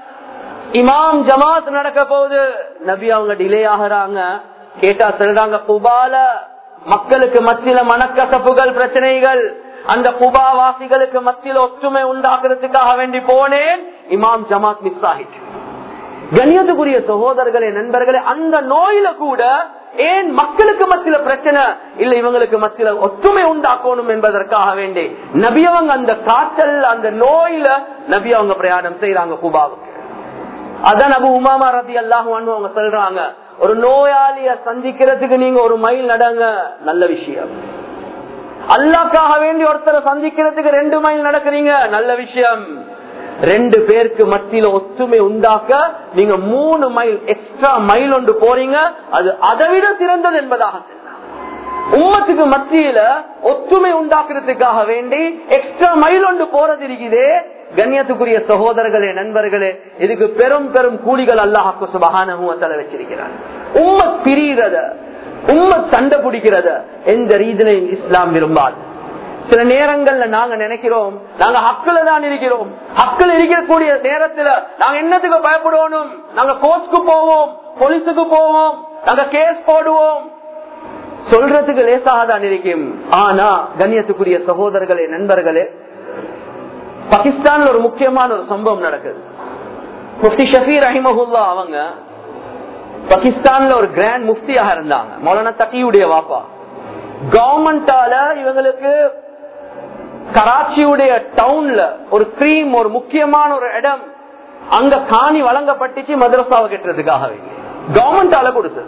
இமாம் ஜமாத் நடக்க போகுது நபி அவங்க டிலே ஆகுறாங்க கேட்டா சொல்றாங்க குபால மக்களுக்கு மத்தியில மனக்கசப்புகள் பிரச்சனைகள் அந்த குபாவாசிகளுக்கு மத்தியில ஒற்றுமை உண்டாக்குறதுக்காக வேண்டி போனேன் இமாம் ஜமாத் மிஸ் ஆகிட்டு கண்ணியத்துக்குரிய சகோதரர்களே நண்பர்களே அந்த நோயில கூட ஏன் மக்களுக்கு மத்தியில பிரச்சனை இல்ல இவங்களுக்கு மத்தியில ஒற்றுமை உண்டாக்கணும் என்பதற்காக வேண்டி நபி அவங்க அந்த காய்ச்சல் அந்த நோயில நபி அவங்க பிரயாணம் செய்யறாங்க குபாவுக்கு அதான் அபு உமாமா ரதி அல்லாஹ் அவங்க சொல்றாங்க ஒரு நோயாளிய சந்திக்கிறதுக்கு நீங்க ஒரு மைல் நடங்க நல்ல விஷயம் அல்லாக்காக வேண்டி ஒருத்தரை சந்திக்கிறதுக்கு ரெண்டு மைல் நடக்கிறீங்க நல்ல விஷயம் ரெண்டு பேருக்கு மத்தியில ஒத்துமை உண்டாக்க நீங்க மூணு மைல் எக்ஸ்ட்ரா மைல் ஒன்று போறீங்க அது அதை விட சிறந்தது என்பதாக உம்மத்துக்கு மத்தியில ஒத்துமை உண்டாக்குறதுக்காக வேண்டி எக்ஸ்ட்ரா மைல் ஒன்று போறது இருக்குதே கண்ணியத்துக்குரிய சகோதரர்களே நண்பர்களே இதுக்கு பெரும் பெரும் கூலிகள் அல்லாஹாக்கு சுபகான வச்சிருக்கிறார் உம்மத் பிரிகிறத உம்மத் சண்டை பிடிக்கிறத எந்த ரீதியிலையும் இஸ்லாம் விரும்பாது சில நேரங்கள்ல நாங்க நினைக்கிறோம் நாங்க ஹக்குல தான் இருக்கிறோம் ஹக்குல இருக்கக்கூடிய நேரத்துல நாங்க என்னத்துக்கு பயப்படுவோம் நாங்க கோர்ட்ஸ்க்கு போவோம் போலீஸுக்கு போவோம் நாங்க கேஸ் போடுவோம் சொல்றதுக்கு லேசாக தான் இருக்கும் ஆனா கண்ணியத்துக்குரிய சகோதரர்களே நண்பர்களே பாகிஸ்தான்ல ஒரு முக்கியமான ஒரு சம்பவம் நடக்குது முஃப்தி ஷஃபி ரஹிமஹுல்லா அவங்க பாகிஸ்தான்ல ஒரு கிராண்ட் முஃப்தியாக இருந்தாங்க மௌலானா தக்கியுடைய வாப்பா கவர்மெண்டால இவங்களுக்கு கராச்சியுடைய டவுன்ல ஒரு கிரீம் ஒரு முக்கியமான ஒரு இடம் அங்க காணி வழங்கப்பட்டுச்சு மதரசாவை கட்டுறதுக்காகவே கவர்மெண்டால கொடுத்தது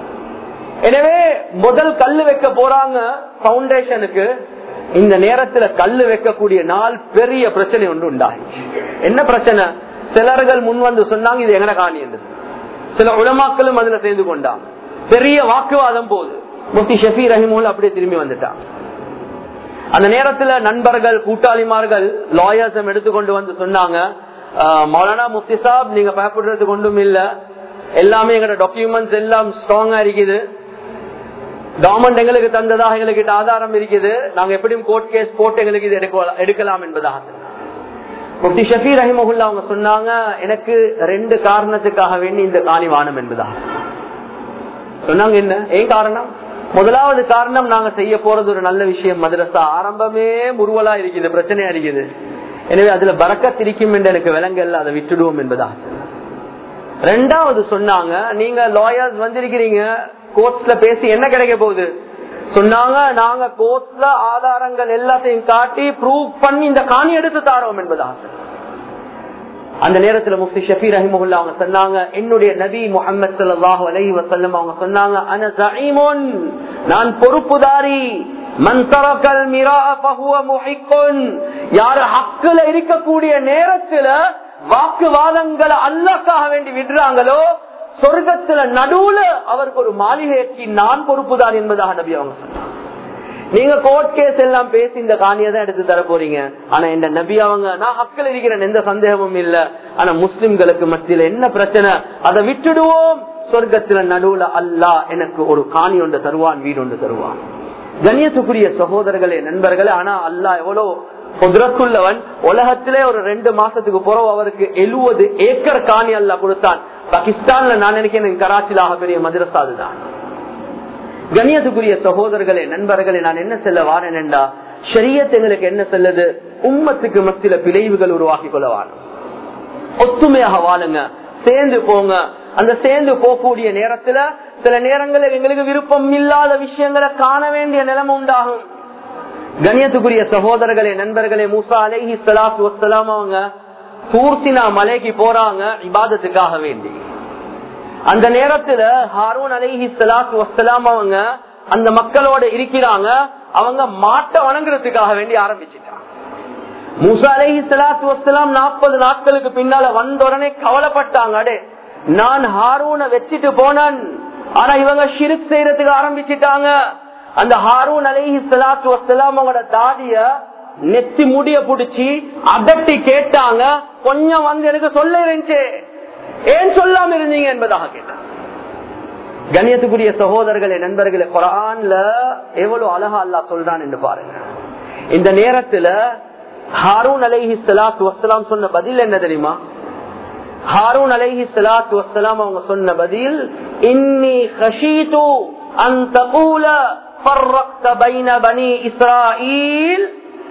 எனவே முதல் கல்லு வைக்க போறாங்க பவுண்டேஷனுக்கு இந்த நேரத்துல கல்லு வைக்கக்கூடிய நாள் பெரிய பிரச்சனை ஒன்று உண்டாகிச்சு என்ன பிரச்சனை சிலர்கள் முன் வந்து சொன்னாங்க இது எங்கட காணி என்று சில உலமாக்களும் அதுல சேர்ந்து கொண்டாங்க பெரிய வாக்குவாதம் போகுது முஃப்தி ஷஃபி ரஹிமூல் அப்படியே திரும்பி வந்துட்டாங்க அந்த நேரத்துல நண்பர்கள் கூட்டாளிமார்கள் லாயர்ஸ் எடுத்துக்கொண்டு வந்து சொன்னாங்க மௌலானா முஃப்தி சாப் நீங்க பயப்படுறதுக்கு ஒன்றும் இல்ல எல்லாமே எங்களோட டாக்குமெண்ட்ஸ் எல்லாம் ஸ்ட்ராங்கா இருக்குது கவர்மெண்ட் எங்களுக்கு தந்ததாக எங்களுக்கு ஆதாரம் இருக்குது நாங்க எப்படியும் கோர்ட் கேஸ் போட்டு எங்களுக்கு இது எடுக்கலாம் என்பதாக முஃப்தி ஷஃபி ரஹிமகுல்லா அவங்க சொன்னாங்க எனக்கு ரெண்டு காரணத்துக்காக வேண்டி இந்த காணி வானம் என்பதாக சொன்னாங்க என்ன ஏன் காரணம் முதலாவது காரணம் நாங்க செய்ய போறது ஒரு நல்ல விஷயம் மதரசா ஆரம்பமே முருவலா இருக்குது பிரச்சனையா இருக்குது எனவே அதுல பறக்கத் இருக்கும் என்று எனக்கு விலங்கல்ல அதை விட்டுடுவோம் என்பதா ரெண்டாவது சொன்னாங்க நீங்க லாயர்ஸ் வந்திருக்கிறீங்க கோர்ட்ஸ்ல பேசி என்ன கிடைக்க போகுது சொன்னாங்க நாங்க கோர்ட்ஸ்ல ஆதாரங்கள் எல்லாத்தையும் காட்டி ப்ரூவ் பண்ணி இந்த காணி எடுத்து தாரோம் என்பதாக அந்த நேரத்துல முஃப்தி ஷஃபி ரஹிமுல்லா அவங்க சொன்னாங்க என்னுடைய நபி முகமது சல்லாஹூ அலஹி வசல்லம் அவங்க சொன்னாங்க அன ஜஈமுன் நான் பொறுப்புதாரி மன் தரக்கல் மிரா ஃபஹுவ முஹிக்குன் யார் ஹக்குல இருக்கக்கூடிய நேரத்துல வாக்குவாதங்களை அல்லாக்காக வேண்டி விடுறாங்களோ சொர்க்கத்துல நடுவுல அவருக்கு ஒரு மாளிகைக்கு நான் பொறுப்புதான் என்பதாக நபி அவங்க சொன்னாங்க நீங்க கோர்ட் கேஸ் எல்லாம் பேசி இந்த காணியை தான் எடுத்து தர போறீங்க ஆனா இந்த நபி அவங்க நான் ஹக்கில் இருக்கிறேன் எந்த சந்தேகமும் இல்ல ஆனா முஸ்லிம்களுக்கு மத்தியில என்ன பிரச்சனை அதை விட்டுடுவோம் சொர்க்கத்துல நடுவுல அல்லா எனக்கு ஒரு காணி ஒன்று தருவான் வீடு ஒன்று தருவான் கண்ணியத்துக்குரிய சகோதரர்களே நண்பர்களே ஆனா அல்லா எவ்வளவு குதிரத்துள்ளவன் உலகத்திலே ஒரு ரெண்டு மாசத்துக்கு பிறகு அவருக்கு எழுபது ஏக்கர் காணி அல்லா கொடுத்தான் பாகிஸ்தான்ல நான் நினைக்கிறேன் கராச்சியில் ஆக பெரிய மதரசா அதுதான் கண்ணியத்துக்குரிய சகோதரர்களே நண்பர்களே நான் என்ன செல்ல வாரேன் என்றா ஷரியத் எங்களுக்கு என்ன செல்லுது உம்மத்துக்கு மத்தியில பிழைவுகள் உருவாக்கி கொள்ள வாழும் ஒத்துமையாக வாழுங்க சேர்ந்து போங்க அந்த சேர்ந்து போகக்கூடிய நேரத்துல சில நேரங்களில் எங்களுக்கு விருப்பம் இல்லாத விஷயங்களை காண வேண்டிய நிலைமை உண்டாகும் கண்ணியத்துக்குரிய சகோதரர்களே நண்பர்களே மூசா அலேஹி சலாத்து வசலாம் அவங்க தூர்சினா மலைக்கு போறாங்க இபாதத்துக்காக வேண்டி அந்த நேரத்துல ஹாரூன் அலிஹி சலாத்து வசலாம் அவங்க அந்த மக்களோட இருக்கிறாங்க அவங்க மாட்டை வணங்குறதுக்காக வேண்டி ஆரம்பிச்சுட்டாங்க மூசா அலிஹி சலாத்து வசலாம் நாற்பது நாட்களுக்கு பின்னால வந்த உடனே கவலைப்பட்டாங்க அடே நான் ஹாரூனை வச்சுட்டு போனேன் ஆனா இவங்க ஷிருக் செய்யறதுக்கு ஆரம்பிச்சுட்டாங்க அந்த ஹாரூன் அலைஹி ஸலாத்து வஸ்ஸலாம் அவங்களோட தாடிய நெத்தி முடிய புடிச்சு அதட்டி கேட்டாங்க கொஞ்சம் வந்து எனக்கு சொல்ல இருந்துச்சு ஏன் சொல்லாம இருந்தீங்க என்பதாக கேட்டாங்க கண்ணியத்துக்குரிய சகோதரர்களே நண்பர்களே குரான்ல எவ்வளவு அழகா அல்லா சொல்றான் என்று பாருங்க இந்த நேரத்துல ஹாரூன் அலைஹி ஸலாத்து வஸ்ஸலாம் சொன்ன பதில் என்ன தெரியுமா ஹாரூன் அலைஹி ஸலாத்து வஸ்ஸலாம் அவங்க சொன்ன பதில் இன்னி ஹஷீது அன் தகூல ஃபர்ரக்த பைன பனி இஸ்ராயீல்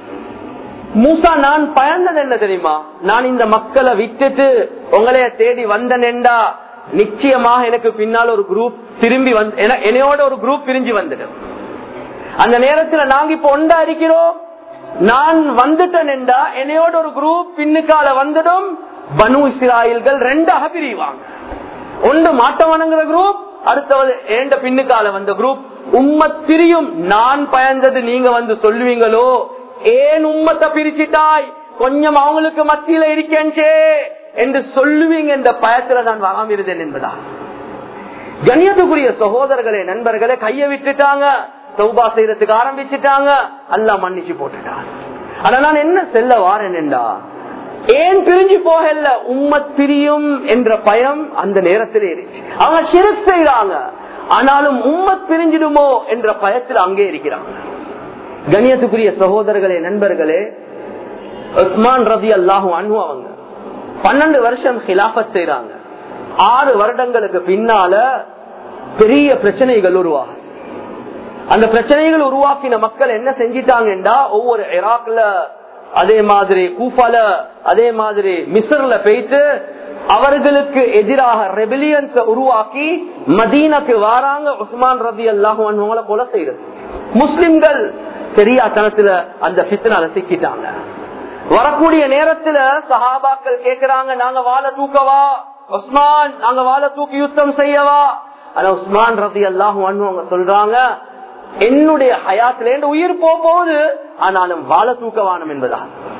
மூசா நான் பயந்தது என்ன தெரியுமா நான் இந்த மக்களை விட்டுட்டு உங்களைய தேடி வந்தனேண்டா நிச்சயமாக எனக்கு பின்னால் ஒரு குரூப் திரும்பி வந்து என- என்னையோட ஒரு குரூப் பிரிஞ்சு வந்துடும் அந்த நேரத்துல நாங்க இப்ப ஒண்டா இருக்கிறோம் நான் வந்துட்டேன்டா என்னையோட ஒரு குரூப் பின்னுக்கால வந்துடும் பனு இஸ்ராயல்கள் ரெண்டாக பிரிவாங்க ஒன்று மாட்ட வணங்குற குரூப் அடுத்தவது ஏண்ட பின்னுக்கால வந்த குரூப் உம்மத் பிரியும் நான் பயந்தது நீங்க வந்து சொல்லுவீங்களோ ஏன் உம்மத்தை பிரிச்சிட்டாய் கொஞ்சம் அவங்களுக்கு மத்தியில இருக்கேன்ச்சே என்று சொல்லுவீங்க என்ற பயத்துல நான் வராம இருந்தேன் என்பதா கண்ணியத்துக்குரிய சகோதரர்களே நண்பர்களே கைய விட்டுட்டாங்க சௌபா செய்யறதுக்கு ஆரம்பிச்சுட்டாங்க அல்லா மன்னிச்சு போட்டுட்டான் ஆனா நான் என்ன செல்ல வாரேன்டா ஏன் பிரிஞ்சு போகல உம்மத் பிரியும் என்ற பயம் அந்த நேரத்திலே இருக்கு அவங்க சிறுக் செய்யறாங்க ஆனாலும் உம்மத் பிரிஞ்சிடுமோ என்ற பயத்தில் அங்கே இருக்கிறாங்க கண்ணியத்துக்குரிய சகோதரர்களே நண்பர்களே உஸ்மான் ரதி அல்லாஹு அன்பு அவங்க பன்னெண்டு வருஷம் ஹிலாபத் செய்யறாங்க ஆறு வருடங்களுக்கு பின்னால பெரிய பிரச்சனைகள் உருவாகும் அந்த பிரச்சனைகள் உருவாக்கின மக்கள் என்ன செஞ்சிட்டாங்கன்றா ஒவ்வொரு இராக்ல அதே மாதிரி கூஃபால அதே மாதிரி மிஸ்ர்ல போயிட்டு அவர்களுக்கு எதிராக ரெபிலியன்ஸ் உருவாக்கி மதீனாக்கு வாராங்க உஸ்மான் ரதி அல்லாஹுவங்களை கொலை செய்யறது முஸ்லிம்கள் தெரியாத்தனத்துல அந்த பித்தனால சிக்கிட்டாங்க வரக்கூடிய நேரத்துல சஹாபாக்கள் கேக்குறாங்க நாங்க வாழ தூக்கவா உஸ்மான் நாங்க வாழ தூக்கி யுத்தம் செய்யவா ஆனா உஸ்மான் ரதி அல்லாஹு அவங்க சொல்றாங்க என்னுடைய ஹயாத்துல என் உயிர் போக போகுது ஆனாலும் வாழ தூக்கவானம் என்பதா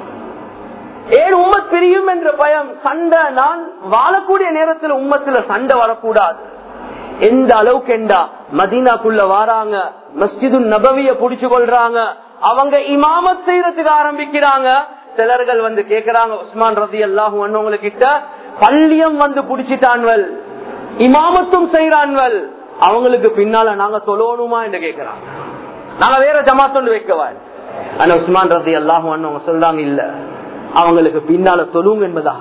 ஏன் உம்மத் பிரியும் என்ற பயம் சண்டை நான் வாழக்கூடிய நேரத்தில் உம்மத்துல சண்டை வரக்கூடாது எந்த அளவுக்கு என்றா மதீனாக்குள்ள வாராங்க மஸ்ஜிது நபவிய புடிச்சு கொள்றாங்க அவங்க இமாமத் செய்யறதுக்கு ஆரம்பிக்கிறாங்க சிலர்கள் வந்து கேக்குறாங்க உஸ்மான் ரதி அல்லாஹு கிட்ட பள்ளியம் வந்து புடிச்சிட்டான்வல் இமாமத்தும் செய்யறான்வல் அவங்களுக்கு பின்னால நாங்க தொழணுமா என்று கேக்குறாங்க நாங்க வேற ஜமாத்தொண்டு வைக்கவா ஆனா உஸ்மான் ரதி அல்லாஹு அவங்க சொல்றாங்க இல்ல அவங்களுக்கு பின்னால தொழுங்க என்பதா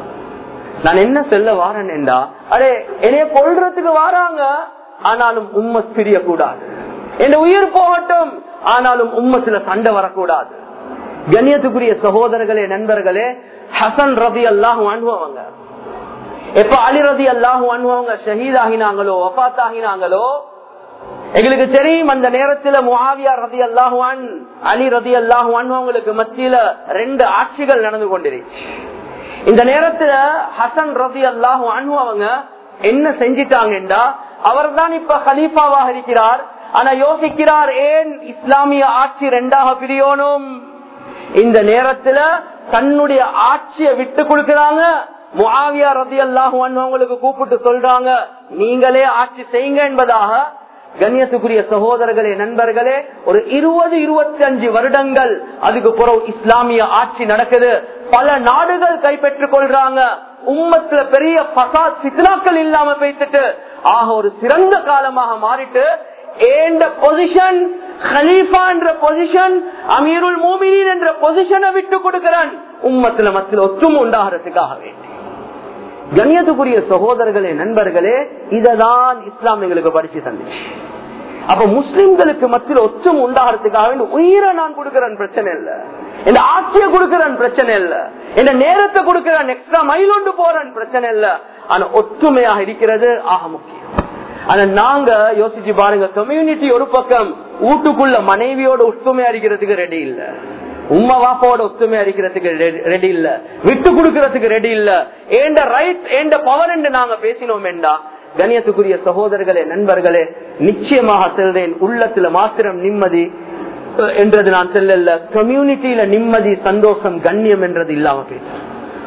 நான் என்ன சொல்ல வாரேன் என்றா அடே என்னைய கொள்றதுக்கு வாராங்க ஆனாலும் உம்மத் பிரிய கூடாது என் உயிர் போகட்டும் ஆனாலும் உம்மத்துல சண்டை வரக்கூடாது கண்ணியத்துக்குரிய சகோதரர்களே நண்பர்களே ஹசன் ரதி அல்லாஹு அனுபவங்க எப்ப அலி ரதி அல்லாஹு அனுபவங்க ஷஹீத் ஆகினாங்களோ வபாத் ஆகினாங்களோ எங்களுக்கு தெரியும் அந்த நேரத்துல முகாவியா ரதி அல்லாஹுவான் அலி ரதி அல்லாஹுவான் அவங்களுக்கு மத்தியில ரெண்டு ஆட்சிகள் நடந்து கொண்டிருச்சு இந்த நேரத்துல ஹசன் ரதி அல்லாஹு அன்பு அவங்க என்ன செஞ்சிட்டாங்கன்றா அவர் தான் இப்ப ஹலீஃபாவாக இருக்கிறார் ஆனா யோசிக்கிறார் ஏன் இஸ்லாமிய ஆட்சி ரெண்டாக பிரியணும் இந்த நேரத்துல தன்னுடைய ஆட்சியை விட்டு கொடுக்கிறாங்க முகாவியா ரதி அல்லாஹு அவங்களுக்கு கூப்பிட்டு சொல்றாங்க நீங்களே ஆட்சி செய்யுங்க என்பதாக கண்ணியத்துக்குரிய சகோதரர்களே நண்பர்களே ஒரு இருபது இருபத்தி அஞ்சு வருடங்கள் அதுக்கு பிறகு இஸ்லாமிய ஆட்சி நடக்குது பல நாடுகள் கைப்பற்றிக் கொள்றாங்க உம்மத்துல பெரிய பசாத் சித்னாக்கள் இல்லாம பேசிட்டு ஆக ஒரு சிறந்த காலமாக மாறிட்டு ஏண்ட பொசிஷன் ஹலீஃபா என்ற பொசிஷன் அமீருல் மூமினின் என்ற பொசிஷனை விட்டு கொடுக்கிறான் உம்மத்துல மத்தியில் ஒற்றுமை உண்டாகிறதுக்காக வேண்டி கண்ணியத்துக்குரிய சகோதரர்களே நண்பர்களே இததான் இஸ்லாம் எங்களுக்கு படிச்சு தந்துச்சு அப்ப முஸ்லிம்களுக்கு மத்தியில் ஒற்றுமை உண்டாகிறதுக்காக வேண்டி உயிரை நான் கொடுக்கிறேன் பிரச்சனை இல்ல இந்த ஆட்சியை கொடுக்கிறேன் பிரச்சனை இல்ல இந்த நேரத்தை கொடுக்கிறேன் எக்ஸ்ட்ரா மைல் ஒன்று போறேன் பிரச்சனை இல்ல ஆனா ஒற்றுமையாக இருக்கிறது ஆக முக்கியம் ஆனா நாங்க யோசிச்சு பாருங்க கம்யூனிட்டி ஒரு பக்கம் வீட்டுக்குள்ள மனைவியோட ஒற்றுமையா இருக்கிறதுக்கு ரெடி இல்ல உம்மா வாப்பாவோட ஒத்துமையா இருக்கிறதுக்கு ரெடி இல்ல விட்டு கொடுக்கறதுக்கு ரெடி இல்ல ஏண்ட ரைட் ஏண்ட பவர் என்று நாங்க பேசினோம் என்றா கணியத்துக்குரிய சகோதரர்களே நண்பர்களே நிச்சயமாக செல்றேன் உள்ளத்துல மாத்திரம் நிம்மதி என்றது நான் செல்லல கம்யூனிட்டியில நிம்மதி சந்தோஷம் கண்ணியம் என்றது இல்லாம பேச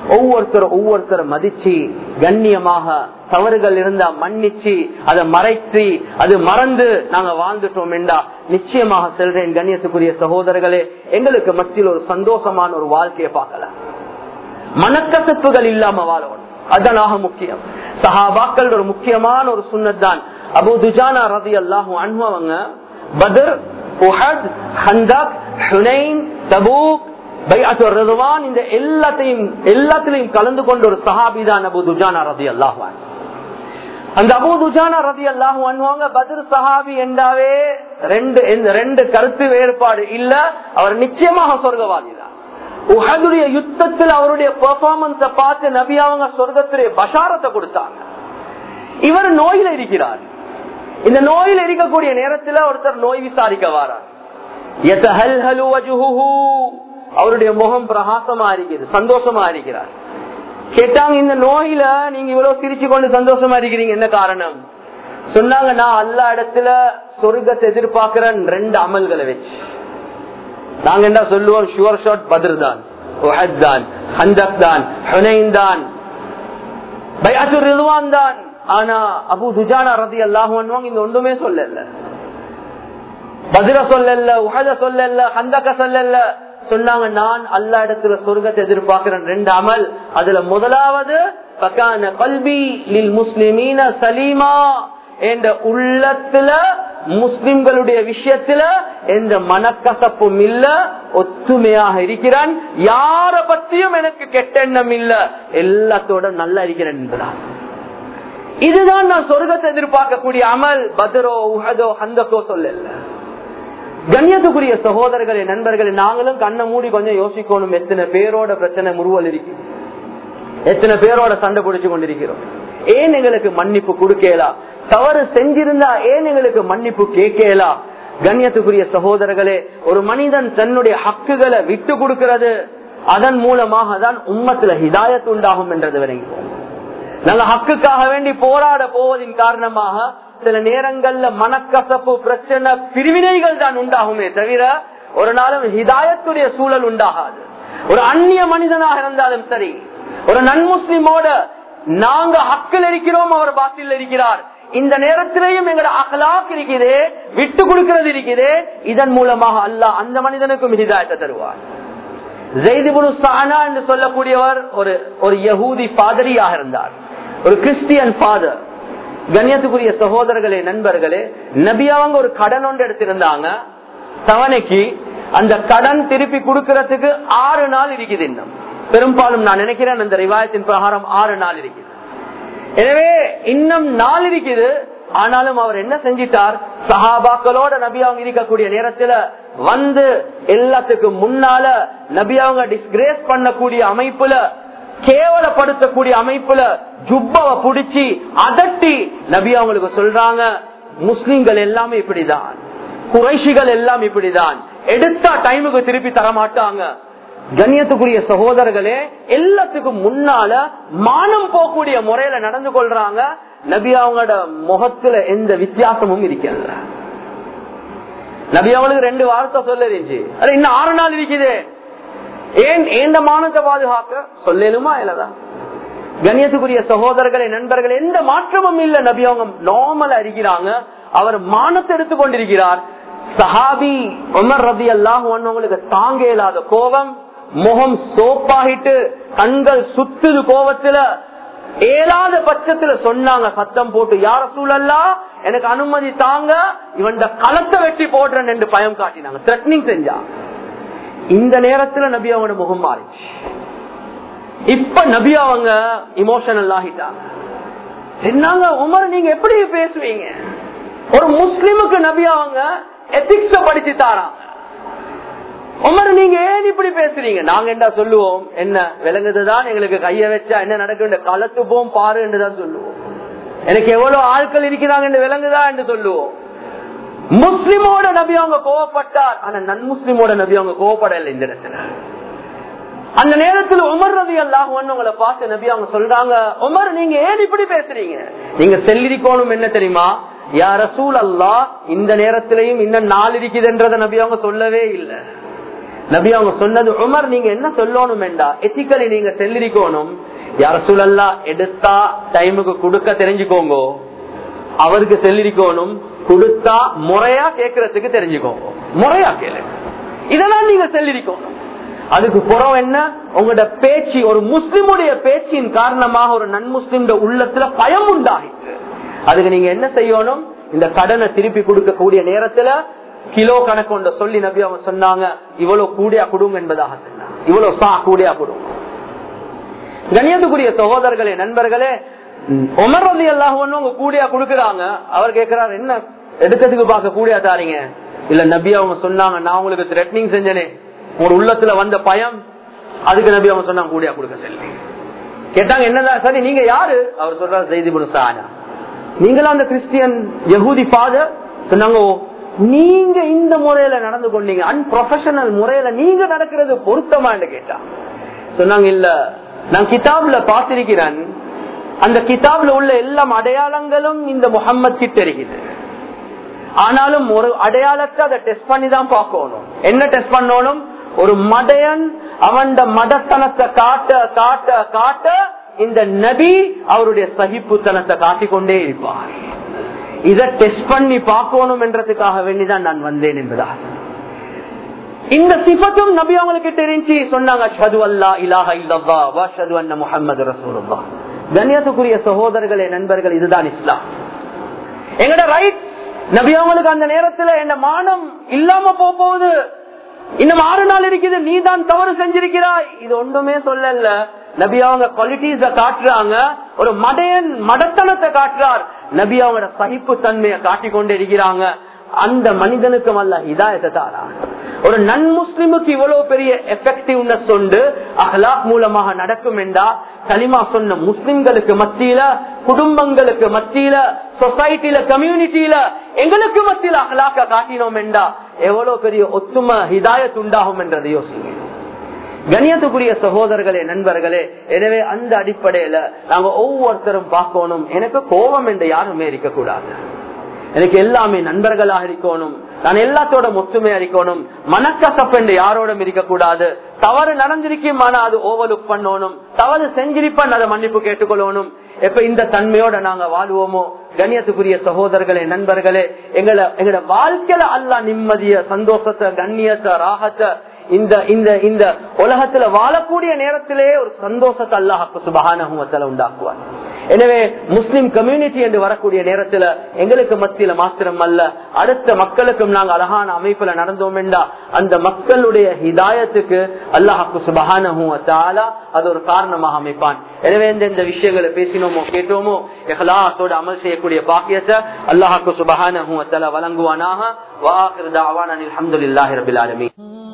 ஒவ்வொருத்தரும் ஒவ்வொருத்தரை மதிச்சு கண்ணியமாக தவறுகள் இருந்தா மன்னிச்சு அதை மறைத்து அது மறந்து நாங்க வாழ்ந்துட்டோம் என்றா நிச்சயமாக செல்றேன் கண்ணியத்துக்குரிய சகோதரர்களே எங்களுக்கு மத்தியில் ஒரு சந்தோஷமான ஒரு வாழ்க்கையை பார்க்கலாம் மனக்கசப்புகள் இல்லாம வாழணும் அதனாக முக்கியம் சஹாபாக்கள் ஒரு முக்கியமான ஒரு சுண்ணத் தான் அபு துஜானா ரதி அல்லாஹு அனுபவங்க பதர் உஹத் ஹந்தக் ஹுனைன் தபூக் பைஅத்து ரிதுவான் இந்த எல்லாத்தையும் எல்லாத்திலையும் கலந்து கொண்ட ஒரு சஹாபி தான் அபு துஜானா ரதி அல்லாஹு அந்த அபு துஜானா ரதி அல்லாஹு அனுவாங்க பத்ர் சஹாபி என்றாவே ரெண்டு இந்த ரெண்டு கருத்து வேறுபாடு இல்ல அவர் நிச்சயமாக சொர்க்கவாதி தான் உஹதுடைய யுத்தத்தில் அவருடைய பெர்ஃபார்மன்ஸ பார்த்து நபி அவங்க சொர்க்கத்திலே பஷாரத்தை கொடுத்தாங்க இவர் நோயில இருக்கிறார் இந்த நோயில் இருக்கக்கூடிய நேரத்தில் ஒருத்தர் நோய் விசாரிக்க வாரார் يتهلهل وجهه. அவருடைய முகம் பிரகாசமா இருக்கிறது சந்தோஷமா இருக்கிறார் கேட்டாங்க இந்த நோயில நீங்க இவ்வளவு சிரிச்சு கொண்டு சந்தோஷமா இருக்கிறீங்க என்ன காரணம் சொன்னாங்க நான் அல்ல இடத்துல சொர்க்கத்தை எதிர்பார்க்கிறேன் ரெண்டு அமல்களை வச்சு நாங்க என்ன சொல்லுவோம் ஷுவர் ஷாட் பத்ர் தான் உஹத் தான் ஹந்தக் தான் ஹுனைன் தான் பைஅத்து ரிதுவான் தான் ஆனா அபு துஜானா ரதி அல்லாஹ் இந்த ஒன்றுமே சொல்லல பதிர சொல்லல உஹத சொல்லல ஹந்தக சொல்லல சொன்னாங்க நான் அல்லா இடத்துல சொர்க்கத்தை எதிர்பார்க்கிறேன் ரெண்டு அமல் அதுல முதலாவது பக்கான கல்வி லில் முஸ்லிமீன சலீமா என்ற உள்ளத்துல முஸ்லிம்களுடைய விஷயத்துல எந்த மனக்கசப்பும் இல்ல ஒத்துமையாக இருக்கிறான் யார பத்தியும் எனக்கு கெட்ட எண்ணம் இல்ல எல்லாத்தோட நல்லா இருக்கிறேன் என்பதான் இதுதான் நான் சொர்க்கத்தை எதிர்பார்க்கக்கூடிய அமல் பதரோ உஹதோ ஹந்தக்கோ சொல்லல கண்ணியத்துக்குரிய சகோதரர்களே நண்பர்களே நாங்களும் கண்ணை மூடி கொஞ்சம் யோசிக்கணும் எத்தனை பேரோட பிரச்சனை முருவல் இருக்கு எத்தனை பேரோட சண்டை பிடிச்சு கொண்டிருக்கிறோம் ஏன் எங்களுக்கு மன்னிப்பு கொடுக்கலாம் தவறு செஞ்சிருந்தா ஏன் எங்களுக்கு மன்னிப்பு கேட்கலாம் கண்ணியத்துக்குரிய சகோதரர்களே ஒரு மனிதன் தன்னுடைய ஹக்குகளை விட்டு கொடுக்கிறது அதன் மூலமாக தான் உம்மத்துல ஹிதாயத் உண்டாகும் என்றது விளங்குவோம் நாங்க ஹக்குக்காக வேண்டி போராட போவதின் காரணமாக சில நேரங்கள்ல மனக்கசப்பு பிரச்சனை பிரிவினைகள் தான் உண்டாகுமே தவிர ஒரு நாளும் ஹிதாயத்துடைய சூழல் உண்டாகாது ஒரு அந்நிய மனிதனாக இருந்தாலும் சரி ஒரு நன்முஸ்லிமோட நாங்க ஹக்கில் இருக்கிறோம் அவர் பாத்தில் இருக்கிறார் இந்த நேரத்திலேயும் எங்களோட அகலாக் இருக்குதே விட்டு கொடுக்கிறது இருக்குதே இதன் மூலமாக அல்லாஹ் அந்த மனிதனுக்கும் ஹிதாயத்தை தருவார் ஜெய்திபுரு சானா என்று சொல்லக்கூடியவர் ஒரு ஒரு யகூதி பாதரியாக இருந்தார் ஒரு கிறிஸ்டியன் ஃபாதர் கண்ணியத்துக்குரிய சகோதரர்களே நண்பர்களே நபி அவங்க ஒரு கடன் ஒன்று எடுத்திருந்தாங்க தவணைக்கு அந்த கடன் திருப்பி கொடுக்கறதுக்கு ஆறு நாள் இருக்குது இன்னும் பெரும்பாலும் நான் நினைக்கிறேன் அந்த ரிவாயத்தின் பிரகாரம் ஆறு நாள் இருக்குது எனவே இன்னும் நாள் இருக்குது ஆனாலும் அவர் என்ன செஞ்சிட்டார் சஹாபாக்களோட நபி அவங்க இருக்கக்கூடிய நேரத்துல வந்து எல்லாத்துக்கும் முன்னால நபி அவங்க டிஸ்கிரேஸ் பண்ணக்கூடிய அமைப்புல கேவலப்படுத்தக்கூடிய அமைப்புல ஜுப்பாவை புடிச்சு அதட்டி நபி அவங்களுக்கு சொல்றாங்க முஸ்லிம்கள் எல்லாமே இப்படிதான் குறைஷிகள் எல்லாம் இப்படிதான் எடுத்தா டைமுக்கு திருப்பி தர மாட்டாங்க கண்ணியத்துக்குரிய சகோதரர்களே எல்லாத்துக்கும் முன்னால மானம் போகக்கூடிய முறையில நடந்து கொள்றாங்க நபி அவங்களோட முகத்துல எந்த வித்தியாசமும் இருக்கிறது நபி அவங்களுக்கு ரெண்டு வார்த்தை சொல்ல இருந்துச்சு அது இன்னும் ஆறு நாள் இருக்குது ஏன் ஏந்த மானத்தை பாதுகாக்க சொல்லலுமா இல்லதான் கண்ணியத்துக்குரிய சகோதரர்களே நண்பர்கள் எந்த மாற்றமும் இல்ல நபி அவங்க நார்மலா இருக்கிறாங்க அவர் மானத்தை எடுத்துக் கொண்டிருக்கிறார் சஹாபி உமர் ரபி அல்லாஹ் உங்களுக்கு தாங்க இயலாத கோபம் முகம் சோப்பாகிட்டு கண்கள் சுத்துது கோபத்துல ஏழாத பட்சத்துல சொன்னாங்க சத்தம் போட்டு யார சூழல்லா எனக்கு அனுமதி தாங்க இவன் களத்தை வெட்டி போடுறேன் என்று பயம் காட்டினாங்க த்ரெட்னிங் செஞ்சா இந்த நேரத்துல நபி அவங்களோட முகம் மாறிச்சு இப்ப நபி அவங்க இமோஷனல் ஆகிட்டாங்க என்னங்க உமர் நீங்க எப்படி பேசுவீங்க ஒரு முஸ்லிமுக்கு நபி அவங்க எத்திக்ஸ படிச்சு தாராங்க உமர் நீங்க ஏன் இப்படி பேசுறீங்க நாங்க என்ன சொல்லுவோம் என்ன விலங்குதுதான் எங்களுக்கு கைய வச்சா என்ன நடக்கும் களத்து போம் பாரு என்றுதான் சொல்லுவோம் எனக்கு எவ்வளவு ஆட்கள் இருக்கிறாங்க என்று விலங்குதா என்று சொல்லுவோம் முஸ்லிமோட நபி அவங்க கோவப்பட்டார் ஆனா நன் முஸ்லிமோட நபி அவங்க கோவப்படல இந்த இடத்துல அந்த நேரத்தில் உமர் ரவி அல்லாஹ் உங்களை பார்த்து நபி அவங்க சொல்றாங்க உமர் நீங்க ஏன் இப்படி பேசுறீங்க நீங்க செல்லிருக்கணும் என்ன தெரியுமா யார சூழ் அல்லா இந்த நேரத்திலையும் இன்னும் நாள் இருக்குதுன்றத நபி அவங்க சொல்லவே இல்லை நபி அவங்க சொன்னது உமர் நீங்க என்ன சொல்லணும் வேண்டா எத்திக்கலி நீங்க செல்லிருக்கணும் யார சூழல்லா எடுத்தா டைமுக்கு கொடுக்க தெரிஞ்சுக்கோங்க அவருக்கு செல்லிருக்கணும் கொடுத்தா முறையா கேட்கறதுக்கு தெரிஞ்சுக்கோங்க முறையா கேளு இதெல்லாம் நீங்க செல்லிருக்கணும் அதுக்கு புறம் என்ன உங்களோட பேச்சு ஒரு முஸ்லிமுடைய பேச்சின் காரணமாக ஒரு நன்முஸ்லிம் உள்ளத்துல பயம் உண்டாகிட்டு அதுக்கு நீங்க என்ன செய்யணும் இந்த கடனை திருப்பி கொடுக்கக்கூடிய நேரத்துல கிலோ கணக்கு ஒன்ற சொல்லி நபி அவங்க சொன்னாங்க இவ்வளவு கூடியா கொடுங்க என்பதாக சொன்னாங்க இவ்வளவு சா கூடியா கொடுங்க கணியத்துக்குரிய சகோதரர்களே நண்பர்களே உமர் ரதி அல்லாஹ் கூடியா கொடுக்கறாங்க அவர் கேட்கிறார் என்ன எடுக்கிறதுக்கு பார்க்க கூடியா தாரீங்க இல்ல நபி அவங்க சொன்னாங்க நான் உங்களுக்கு த்ரெட்னிங் செஞ்சனே ஒரு உள்ளத்துல வந்த பயம் அதுக்கு நபி அவங்க சொன்னாங்க கூடியா கொடுக்க சொல்லி கேட்டாங்க என்னதான் சரி நீங்க யாரு அவர் சொல்றாரு செய்தி சானா நீங்களா அந்த கிறிஸ்டியன் யகுதி ஃபாதர் சொன்னாங்க நீங்க இந்த முறையில நடந்து கொண்டீங்க அன்ப்ரொஃபஷனல் முறையில நீங்க நடக்கிறது பொருத்தமான்னு கேட்டா சொன்னாங்க இல்ல நான் கிதாப்ல பார்த்திருக்கிறேன் அந்த கிதாப்ல உள்ள எல்லா அடையாளங்களும் இந்த முகம்மது கிட்ட இருக்குது ஆனாலும் ஒரு அடையாளத்தை அதை டெஸ்ட் பண்ணி தான் பார்க்கணும் என்ன டெஸ்ட் பண்ணணும் ஒரு மடையன் அவன் மடத்தனத்தை காட்ட காட்ட காட்ட இந்த நபி அவருடைய சகிப்புத்தனத்தை காட்டிக்கொண்டே இருப்பார் இதை டெஸ்ட் பண்ணி பார்க்கணும் என்றதுக்காக வேண்டிதான் நான் வந்தேன் என்பதாக இந்த சிபத்தும் நபி அவங்களுக்கு தெரிஞ்சு சொன்னாங்க அஷ்ஹது அல்லா இலாஹ இல்லல்லா வஷ்ஹது அன்ன முஹம்மது ரசூலுல்லாஹ் கண்ணியத்துக்குரிய சகோதரர்களே நண்பர்கள் இதுதான் இஸ்லாம் எங்கட ரைட் நபி அவங்களுக்கு அந்த நேரத்துல என்ன மானம் இல்லாம போகுது இன்னும் ஆறு நாள் இருக்குது நீ தான் தவறு செஞ்சிருக்கிறாய் இது ஒன்றுமே சொல்லல நபி அவங்க குவாலிட்டிஸ காட்டுறாங்க ஒரு மடையன் மடத்தனத்தை காட்டுறார் நபி அவங்களோட சகிப்பு தன்மையை காட்டிக்கொண்டே இருக்கிறாங்க அந்த மனிதனுக்கும் அல்ல இதாயத்தை தாரா ஒரு நன் முஸ்லிமுக்கு இவ்வளவு பெரிய எஃபெக்டிவ்னஸ் உண்டு அஹ்லாக் மூலமாக நடக்கும் என்றா களிமா சொன்ன முஸ்லிம்களுக்கு மத்தியில குடும்பங்களுக்கு மத்தியில சொசைட்டில கம்யூனிட்டியில எங்களுக்கு மத்தியில அஹ்லாக்க காட்டினோம் என்றா எவ்வளவு பெரிய ஒத்துமை ஹிதாயத் உண்டாகும் என்றதை யோசிங்க கணியத்துக்குரிய சகோதரர்களே நண்பர்களே எனவே அந்த அடிப்படையில நாங்க ஒவ்வொருத்தரும் பார்க்கணும் எனக்கு கோபம் என்று யாருமே இருக்கக்கூடாது எனக்கு எல்லாமே நண்பர்களாக இருக்கணும் நான் எல்லாத்தோட ஒத்துமையா இருக்கணும் மனக்கசப்பு என்று யாரோடும் இருக்கக்கூடாது தவறு நடந்திருக்கும் ஆனா அது ஓவர்லுக் பண்ணணும் தவறு செஞ்சிருப்பன் அதை மன்னிப்பு கேட்டுக்கொள்ளணும் எப்ப இந்த தன்மையோட நாங்க வாழ்வோமோ கண்ணியத்துக்குரிய சகோதரர்களே நண்பர்களே எங்களை எங்களோட வாழ்க்கையில அல்ல நிம்மதிய சந்தோஷத்தை கண்ணியத்தை ராகத்தை இந்த இந்த இந்த உலகத்துல வாழக்கூடிய நேரத்திலே ஒரு சந்தோஷத்தை அல்லாஹாக்கு சுபகான உண்டாக்குவார் எனவே முஸ்லிம் கம்யூனிட்டி என்று வரக்கூடிய நேரத்துல எங்களுக்கு மத்தியில மாத்திரம் அல்ல அடுத்த மக்களுக்கும் நாங்க அழகான அமைப்புல நடந்தோம் என்றா அந்த மக்களுடைய ஹிதாயத்துக்கு அல்லாஹாக்கு சுபகான அது ஒரு காரணமாக அமைப்பான் எனவே இந்த விஷயங்களை பேசினோமோ கேட்டோமோ எஹ்லாசோட அமல் செய்யக்கூடிய பாக்கியத்தை அல்லாஹாக்கு சுபகான வழங்குவானாக வாஹிர் தாவான் அலமதுல்லாஹி ரபில் ஆலமீன்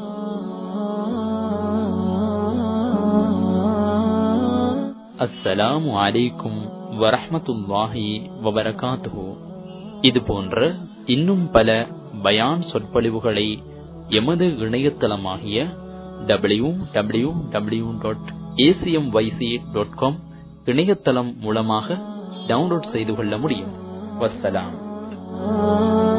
அஸ்ஸலாமு அலைக்கும் வரஹமத்துல்லாஹி வபரகாத்துஹு இது போன்ற இன்னும் பல பயான் சொற்பொழிவுகளை எமது இணையதளமாகிய W W W dot A C M Y C dot com இணையதளம் மூலமாக டவுன்லோட் செய்து கொள்ள முடியும் வசலாம்